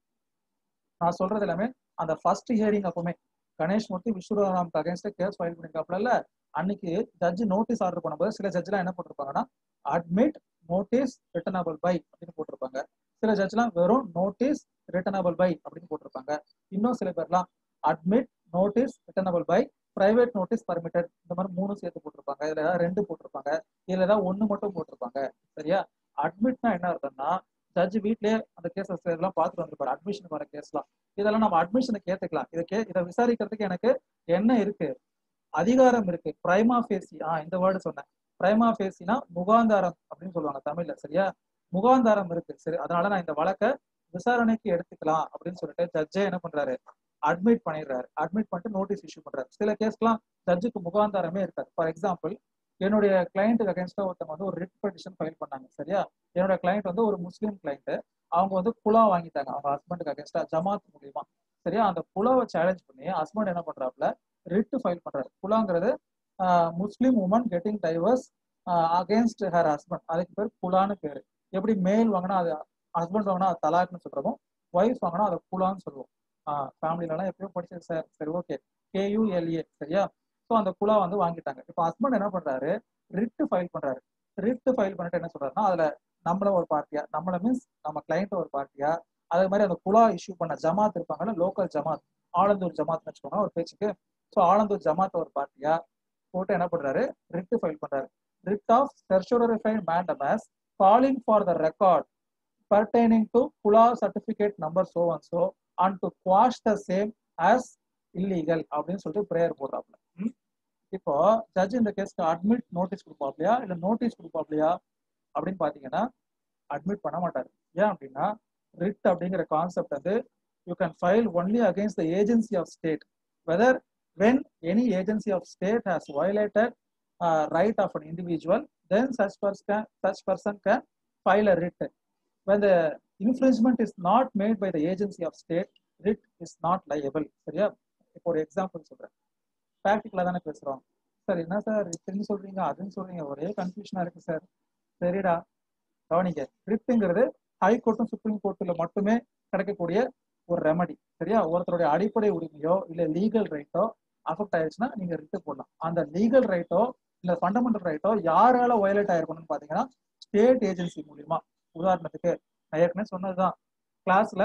நான் சொல்றது எல்லாமே அந்த ஃபர்ஸ்ட் ஹியரிங் அப்பவுமே கணேஷ் மூர்த்தி விஸ்வராம்க்கு அகேன்ஸ்ட் கேஸ் ஃபைல் பண்ணிருக்காப்ல அன்னைக்கு ஜட்ஜ் நோட்டீஸ் ஆர்டர் பண்ணும்போது சில ஜட்ஜ்லாம் என்ன போட்டிருப்பாங்கன்னா அட்மிட் நோட்டீஸ் ரிட்டர்னபிள் பை அப்படின்னு போட்டிருப்பாங்க சில ஜட்ஜ்லாம் வெறும் நோட்டீஸ் ரிட்டர்னபிள் பை அப்படின்னு போட்டிருப்பாங்க இன்னும் சில பேர்லாம் admit notice returnable by private notice permitted இந்த மாதிரி மூணு சேர்த்து போட்டிருப்பாங்க இதுல ஏதாவது ரெண்டு போட்டிருப்பாங்க இதுல ஏதாவது ஒண்ணு மட்டும் போட்டிருப்பாங்க சரியா அட்மிட்னா என்ன அர்த்தம்னா ஜட்ஜ் வீட்லயே அந்த கேசஸ் எல்லாம் பார்த்துட்டு வந்திருப்பாரு அட்மிஷன் வர கேஸ்லாம் இதெல்லாம் நம்ம அட்மிஷனுக்கு ஏத்துக்கலாம் இதை கே இதை விசாரிக்கிறதுக்கு எனக்கு என்ன இருக்கு அதிகாரம் இருக்கு பிரைமா ஃபேசி ஆ இந்த வேர்டு சொன்னேன் பிரைமா ஃபேசினா முகாந்தாரம் அப்படின்னு சொல்லுவாங்க தமிழ்ல சரியா முகாந்தாரம் இருக்கு சரி அதனால நான் இந்த வழக்கை விசாரணைக்கு எடுத்துக்கலாம் அப்படின்னு சொல்லிட்டு ஜட்ஜே என்ன பண்றாரு அட்மிட் பண்ணிடுறாரு அட்மிட் பண்ணிட்டு நோட்டீஸ் இஷ்யூ பண்றாரு சில கேஸ்க்குலாம் ஜட்ஜுக்கு முகாந்தாரமே இருக்காது ஃபார் எக்ஸாம்பிள் என்னுடைய கிளைண்ட்டுக்கு அகேன்ஸ்டா ஒருத்தவங்க வந்து ஒரு ரிட் பெட்டிஷன் ஃபைல் பண்ணாங்க சரியா என்னோட கிளைண்ட் வந்து ஒரு முஸ்லீம் கிளைண்ட் அவங்க வந்து குலா வாங்கிட்டாங்க அவங்க ஹஸ்பண்டுக்கு அகேன்ஸ்டா ஜமாத் மூலியமா சரியா அந்த குலாவை சேலஞ்ச் பண்ணி ஹஸ்பண்ட் என்ன பண்றாப்புல ரிட் ஃபைல் பண்றாரு குலாங்கிறது Muslim woman getting divorce against her husband அதுக்கு பேர் குலான்னு பேரு எப்படி மேல் வாங்கினா அது ஹஸ்பண்ட் வாங்கினா அது தலாக்னு சொல்றோம் ஒய்ஃப் வாங்கினா அதை குலான்னு சொல்லுவோம் ஃபேமிலிலலாம் எப்பயும் படிச்சது சார் சரி ஓகே கேயூஎல்ஏ சரியா ஸோ அந்த குலா வந்து வாங்கிட்டாங்க இப்போ ஹஸ்பண்ட் என்ன பண்றாரு ரிட் ஃபைல் பண்றாரு ரிட் ஃபைல் பண்ணிட்டு என்ன சொல்றாருன்னா அதுல நம்மள ஒரு பார்ட்டியா நம்மள மீன்ஸ் நம்ம கிளைண்ட் ஒரு பார்ட்டியா அதே மாதிரி அந்த குலா இஷ்யூ பண்ண ஜமாத் இருப்பாங்கல்ல லோக்கல் ஜமாத் ஆலந்தூர் ஜமாத்னு வச்சுக்கோங்க ஒரு பேச்சுக்கு ஸோ ஆலந்தூர் ஜமாத் ஒரு பார்ட்டியா போட்டு என்ன பண்றாரு ரிட் ஃபைல் பண்றாரு writ of certiorarified mandamus calling for the record pertaining to குலா certificate number so and so and to quash the same as illegal அப்படின்னு சொல்லிட்டு ப்ரேயர் போடுறாப்ல இப்போ ஜட்ஜ் இந்த கேஸ்க்கு அட்மிட் நோட்டீஸ் கொடுப்பாப்லையா இல்ல நோட்டீஸ் கொடுப்பாப்லையா அப்படின்னு பாத்தீங்கன்னா அட்மிட் பண்ண மாட்டாரு ஏன் அப்படின்னா ரிட் அப்படிங்கிற கான்செப்ட் வந்து you can file only against the agency of state whether when any agency of state has violated right of an individual then such person such person can file a writ when the infringement is not made by the agency of state writ is not liable சரியா இப்போ ஒரு example சொல்றேன் ப்ராக்டிக்கலா தானே பேசுறோம் sir என்ன sir இப்படின்னு சொல்றீங்க அதுன்னு சொல்றீங்க ஒரே கன்ஃபியூஷனா இருக்கு சார் சரிடா கவனிங்க ரிட்டுங்கிறது ஹைகோர்ட்டும் சுப்ரீம் கோர்ட்ல மட்டுமே கிடைக்கக்கூடிய ஒரு ரெமடி சரியா ஒருத்தருடைய அடிப்படை உரிமையோ இல்ல லீகல் ரைட்டோ அஃபெக்ட் ஆயிடுச்சுன்னா நீங்க ரிட்டு போடலாம் அந்த லீகல் ரைட்டோ இல்ல ஃபண்டமெண்டல் ரைட்டோ யாரால வயலேட் ஆயிருக்கணும்னு பாத்தீங்கன்னா ஸ்டேட் ஏஜென்சி மூலியமா உதாரணத்துக்கு நான் ஏற்கனவே சொன்னதுதான் கிளாஸ்ல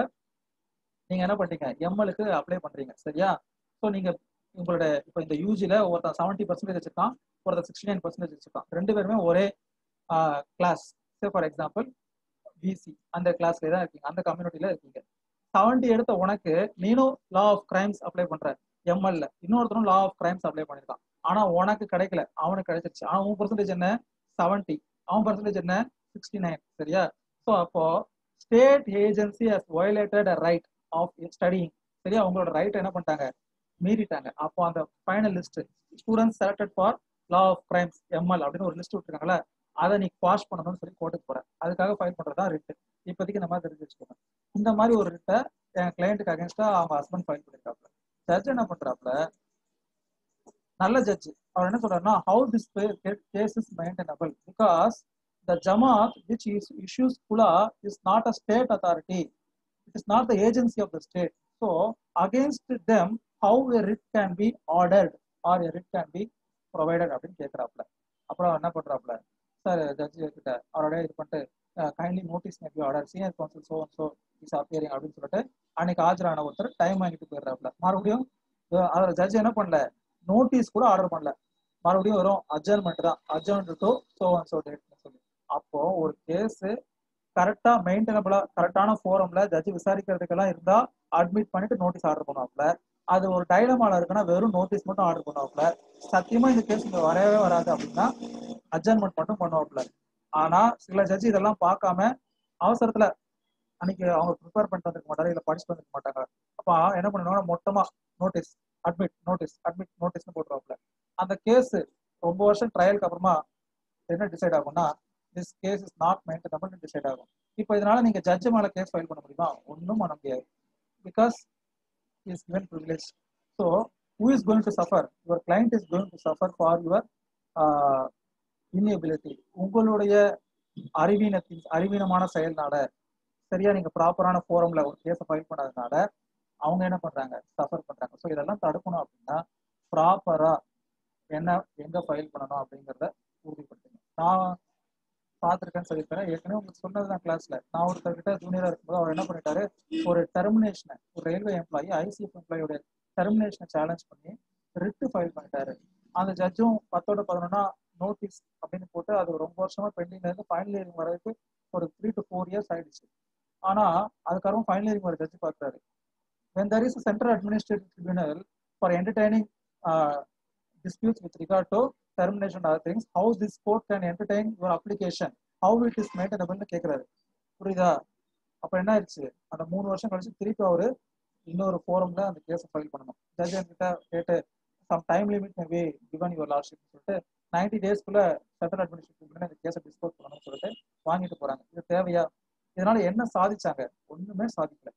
நீங்க என்ன பண்றீங்க எம்எலுக்கு அப்ளை பண்றீங்க சரியா ஸோ நீங்க உங்களோட இப்போ இந்த யூஜில ஒருத்தன் செவன்டி பர்சன்டேஜ் வச்சிருக்கான் ஒருத்தர் சிக்ஸ்டி நைன் பர்சன்டேஜ் வச்சிருக்கான் ரெண்டு பேருமே ஒரே class say for example BC அந்த கிளாஸ்ல தான் இருக்கீங்க அந்த கம்யூனிட்டியில இருக்கீங்க செவன்டி எடுத்த உனக்கு நீனும் லா ஆஃப் கிரைம்ஸ் அப்ளை பண்ற எம்எல்ல இன்னொருத்தரும் லா ஆஃப் கிரைம்ஸ் அப்ளை பண்ணிருக்கான் ஆனா உனக்கு கிடைக்கல அவனுக்கு கிடைச்சிருச்சு ஆனா உன் பர்சன்டேஜ் என்ன செவன்டி அவன் பர்சன்டேஜ் என்ன சிக்ஸ்டி நைன் சரியா ஸோ அப்போ state agency has violated a right of studying சரியா உங்களோட ரைட் என்ன பண்ணிட்டாங்க மீறிட்டாங்க அப்போ அந்த final list students selected for law of crimes ML அப்படின்னு ஒரு லிஸ்ட் விட்டுருக்காங்களே அதை நீ குவாஷ் பண்ணணும்னு சொல்லி கோர்ட்டுக்கு போற அதுக்காக ஃபைல் பண்றதா ரிட்டு இப்போதைக்கு இந்த மாதிரி தெரிஞ்சு வச்சுக்கோங்க இந்த மாதிரி ஒரு ரிட்டை என் கிளைண்ட்டுக்கு அகேன்ஸ்டா அவங்க ஹஸ்பண்ட் ஃபைல் பண்ணிருக்காப்ல ஜட்ஜ் என்ன பண்றாப்ல நல்ல ஜட்ஜ் அவர் என்ன சொல்றாருன்னா how this case is maintainable because the Jamaat which is, issues Kula is not a state authority. It is not the agency of the state. So against them, how a writ can be ordered or a writ can be provided அப்படின்னு கேட்கிறாப்ல அப்புறம் என்ன பண்றாப்ல sir ஜட்ஜி கிட்ட அவரோட இது பண்ணிட்டு kindly notice maybe order senior counsel so so is appearing அப்படின்னு சொல்லிட்டு அன்னைக்கு ஆஜரான ஒருத்தர் டைம் வாங்கிட்டு போயிடுறாப்ல மறுபடியும் அவர் ஜட்ஜ் என்ன பண்ணல நோட்டீஸ் கூட ஆர்டர் பண்ணல மறுபடியும் வரும் அட்ஜர்மெண்ட் தான் adjournment to so and so டேட்னு சொல்லி அப்போ ஒரு கேஸ் கரெக்டா மெயின்டெனபிளா கரெக்டான ஃபோரம்ல ஜட்ஜ் விசாரிக்கிறதுக்கெல்லாம் இருந்தா அட்மிட் பண்ணிட்டு நோட்டீஸ் ஆர்டர் பண்ணுவாப்ல அது ஒரு டைலமால இருக்குன்னா வெறும் நோட்டீஸ் மட்டும் ஆர்டர் பண்ணுவாப்ல சத்தியமா இந்த கேஸ் இங்க வரவே வராது அப்படின்னா அட்ஜன்மெண்ட் மட்டும் பண்ணுவாப்ல ஆனா சில ஜட்ஜி இதெல்லாம் பார்க்காம அவசரத்துல அன்னைக்கு அவங்க ப்ரிப்பேர் பண்ணிட்டு வந்துருக்க மாட்டாங்க இல்ல படிச்சுட்டு வந்துருக்க மாட்டாங்க அப்ப என்ன பண்ணுவாங்கன்னா மொத்தமா நோட்டீஸ் அட்மிட் நோட்டீஸ் அட்மிட் நோட்டீஸ்னு போட்டுருவாப்ல அந்த கேஸ் ரொம்ப வருஷம் ட்ரையலுக்கு அப்புறமா என்ன டிசைட் ஆகும்னா this case is not maintainable decide ஆகும் இப்போ இதனால நீங்க ஜட்ஜ் மேல கேஸ் ஃபைல் பண்ண முடியுமா ஒன்றும் பண்ண முடியாது because is given privilege so who is going to suffer your client is going to suffer for your uh, inability உங்களுடைய அறிவீனத்தின் அறிவீனமான செயல்னால சரியா நீங்க ப்ராப்பரான ஃபோரம்ல ஒரு கேஸை ஃபைல் பண்ணாதனால அவங்க என்ன பண்றாங்க சஃபர் பண்றாங்க ஸோ இதெல்லாம் தடுக்கணும் அப்படின்னா ப்ராப்பரா என்ன எங்க ஃபைல் பண்ணணும் அப்படிங்கிறத உறுதிப்படுத்துங்க நான் பார்த்துருக்கேன்னு சொல்லியிருக்கேன் ஏற்கனவே உங்களுக்கு சொன்னதுதான் கிளாஸ்ல நான் ஒருத்தர்கிட்ட ஜூனியரா இருக்கும்போது அவர் என்ன பண்ணிட்டாரு ஒரு டெர்மினேஷனை ஒரு ரயில்வே எம்ப்ளாயி ஐசிஎஃப் எம்ப்ளாயோட டெர்மினேஷனை சேலஞ்ச் பண்ணி ரிட்டு ஃபைல் பண்ணிட்டாரு அந்த ஜட்ஜும் பத்தோட பதினொன்னா நோட்டீஸ் அப்படின்னு போட்டு அது ரொம்ப வருஷமா பெண்டிங்ல இருந்து ஃபைனல் இயரிங் வர்றதுக்கு ஒரு த்ரீ டு ஃபோர் இயர்ஸ் ஆயிடுச்சு ஆனா அதுக்கப்புறம் ஃபைனல் இயரிங் வர ஜட்ஜ் பார்க்குறாரு when there is a central administrative tribunal for entertaining uh, disputes with regard to termination and other things, how this court can entertain your application, how it is maintainable னு கேக்குறாரு புரியுதா அப்ப என்ன ஆயிடுச்சு அந்த மூணு வருஷம் கழிச்சு திருப்பி அவரு இன்னொரு ஃபோரம்ல அந்த கேஸை ஃபைல் பண்ணணும் ஜட்ஜ் கிட்ட கேட்டு some time limit maybe given your lordship சொல்லிட்டு நைன்டி டேஸ்க்குள்ள சென்ட்ரல் அட்மினிஸ்ட்ரேட்டிவ் இந்த கேஸை டிஸ்போஸ் பண்ணணும்னு சொல்லிட்டு வாங்கிட்டு போறாங்க இது தேவையா இதனால என்ன சாதிச்சாங்க ஒண்ணுமே சாதிக்கல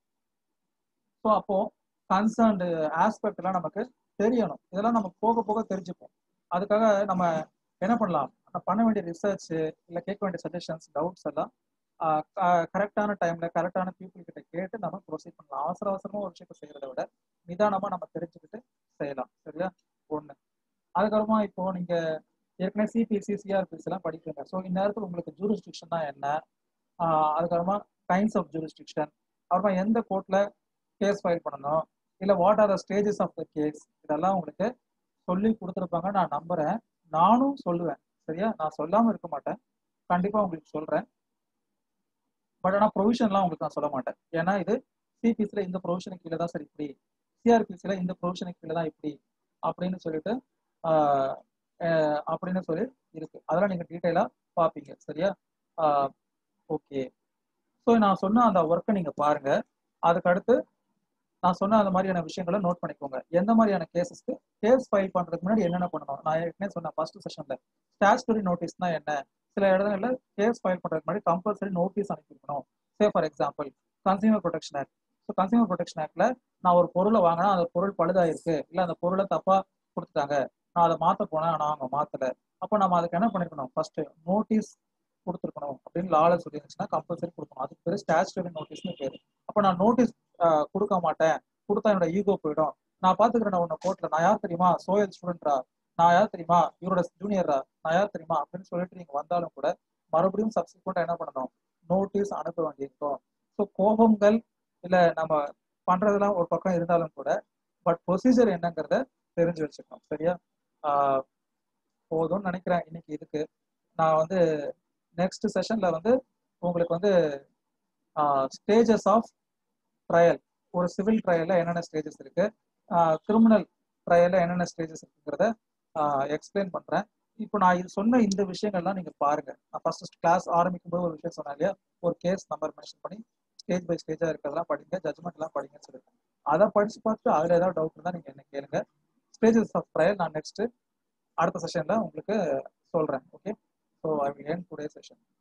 ஸோ அப்போ கன்சர்ன்டு ஆஸ்பெக்ட் எல்லாம் நமக்கு தெரியணும் இதெல்லாம் நம்ம போக போக தெரிஞ்சுப்போம் அதுக்காக நம்ம என்ன பண்ணலாம் நம்ம பண்ண வேண்டிய ரிசர்ச் இல்லை கேட்க வேண்டிய சஜஷன்ஸ் டவுட்ஸ் எல்லாம் கரெக்டான டைம்ல கரெக்டான பீப்புள் கிட்ட கேட்டு நம்ம ப்ரொசீட் பண்ணலாம் அவசர அவசரமா ஒரு விஷயத்தை செய்யறதை விட நிதானமா நம்ம தெரிஞ்சுக்கிட்டு செய்யலாம் சரியா ஒண்ணு அதுக்கப்புறமா இப்போ நீங்க ஏற்கனவே சிபிசி சிஆர்பிசி எல்லாம் படிக்கிறீங்க ஸோ இந்நேரத்தில் உங்களுக்கு ஜூரிஸ்டிக்ஷன் தான் என்ன ஆஹ் அதுக்கப்புறமா கைண்ட்ஸ் ஆஃப் ஜூரிஸ்டிக்ஷன் அப்புறமா எந்த கோர்ட்ல கேஸ் ஃபைல் பண்ணணும் இல்லை what are the stages of the case இதெல்லாம் உங்களுக்கு சொல்லி கொடுத்துருப்பாங்க நான் நம்புறேன் நானும் சொல்லுவேன் சரியா நான் சொல்லாம இருக்க மாட்டேன் கண்டிப்பா உங்களுக்கு சொல்றேன் பட் ஆனால் ப்ரொவிஷன்லாம் உங்களுக்கு நான் சொல்ல மாட்டேன் ஏன்னா இது சிபிசில இந்த ப்ரொவிஷனுக்கு கீழே தான் சார் இப்படி சிஆர்பிசில இந்த ப்ரொவிஷனுக்கு கீழே தான் இப்படி அப்படின்னு சொல்லிட்டு ஆஹ் ஆஹ் அப்படின்னு சொல்லி இருக்கு அதெல்லாம் நீங்க டீட்டெயிலா பார்ப்பீங்க சரியா ஓகே ஸோ நான் சொன்ன அந்த ஒர்க்கை நீங்க பாருங்க அதுக்கு அடுத்து நான் சொன்ன அந்த மாதிரியான விஷயங்களை நோட் பண்ணிக்கோங்க எந்த மாதிரியான கேசஸ்க்கு கேஸ் ஃபைல் பண்றதுக்கு முன்னாடி என்னென்ன பண்ணணும் நான் ஏற்கனவே சொன்னேன் ஃபர்ஸ்ட் செஷன்ல ஸ்டாச்சுரி நோட்டீஸ்னா என்ன சில இடங்கள்ல கேஸ் ஃபைல் பண்றதுக்கு முன்னாடி கம்பல்சரி நோட்டீஸ் அனுப்பியிருக்கணும் say for example consumer protection act so consumer protection ஆக்ட்ல நான் ஒரு பொருளை வாங்கினா அந்த பொருள் பழுதாயிருக்கு இல்லை அந்த பொருளை தப்பா கொடுத்துட்டாங்க நான் அதை மாத்த போனேன் ஆனால் அவங்க மாத்தல அப்போ நம்ம அதுக்கு என்ன பண்ணிருக்கணும் ஃபர்ஸ்ட் நோட்டீஸ் கொடுத்துருக்கணும் அப்படின்னு லால சொல்லியிருந்துச்சுன்னா கம்பல்சரி கொடுக்கணும் அதுக்கு பேர் ஸ்டாச்சுரி நோட்டீஸ்னு பேர் அப்போ நான் நோட்டீஸ் கொடுக்க மாட்டேன் கொடுத்தா என்னோட ஈகோ போயிடும் நான் பாத்துக்கிறேன் உன்னை கோர்ட்ல நான் யார் தெரியுமா சோயல் ஸ்டூடெண்ட்ரா நான் யார் தெரியுமா இவரோட ஜூனியரா நான் யார் தெரியுமா அப்படின்னு சொல்லிட்டு நீங்க வந்தாலும் கூட மறுபடியும் சப்சிக்வெண்டா என்ன பண்ணணும் நோட்டீஸ் அனுப்ப வேண்டியிருக்கும் ஸோ கோபங்கள் இல்ல நம்ம பண்றதெல்லாம் ஒரு பக்கம் இருந்தாலும் கூட பட் ப்ரொசீஜர் என்னங்கிறத தெரிஞ்சு வச்சுக்கணும் சரியா ஆஹ் போதும்னு நினைக்கிறேன் இன்னைக்கு இதுக்கு நான் வந்து நெக்ஸ்ட் செஷன்ல வந்து உங்களுக்கு வந்து ஸ்டேஜஸ் ஆஃப் ட்ரையல் ஒரு சிவில் ட்ரையல்ல என்னென்ன ஸ்டேஜஸ் இருக்கு கிரிமினல் ட்ரையல்ல என்னென்ன ஸ்டேஜஸ் இருக்குங்கிறத எக்ஸ்பிளைன் பண்றேன் இப்போ நான் இது சொன்ன இந்த விஷயங்கள்லாம் நீங்க பாருங்க நான் ஃபர்ஸ்ட் கிளாஸ் ஆரம்பிக்கும் போது ஒரு விஷயம் சொன்னேன் இல்லையா ஒரு கேஸ் நம்பர் மென்ஷன் பண்ணி ஸ்டேஜ் பை ஸ்டேஜா இருக்கிறதெல்லாம் படிங்க ஜட்மெண்ட் எல்லாம் படிங்கன்னு சொல்லியிருக்கேன் அதை படிச்சு பார்த்து அதுல ஏதாவது டவுட் இருந்தா நீங்க என்ன கேளுங்க ஸ்டேஜஸ் ஆஃப் ட்ரையல் நான் நெக்ஸ்ட் அடுத்த செஷன்ல உங்களுக்கு சொல்றேன் okay so I will end today session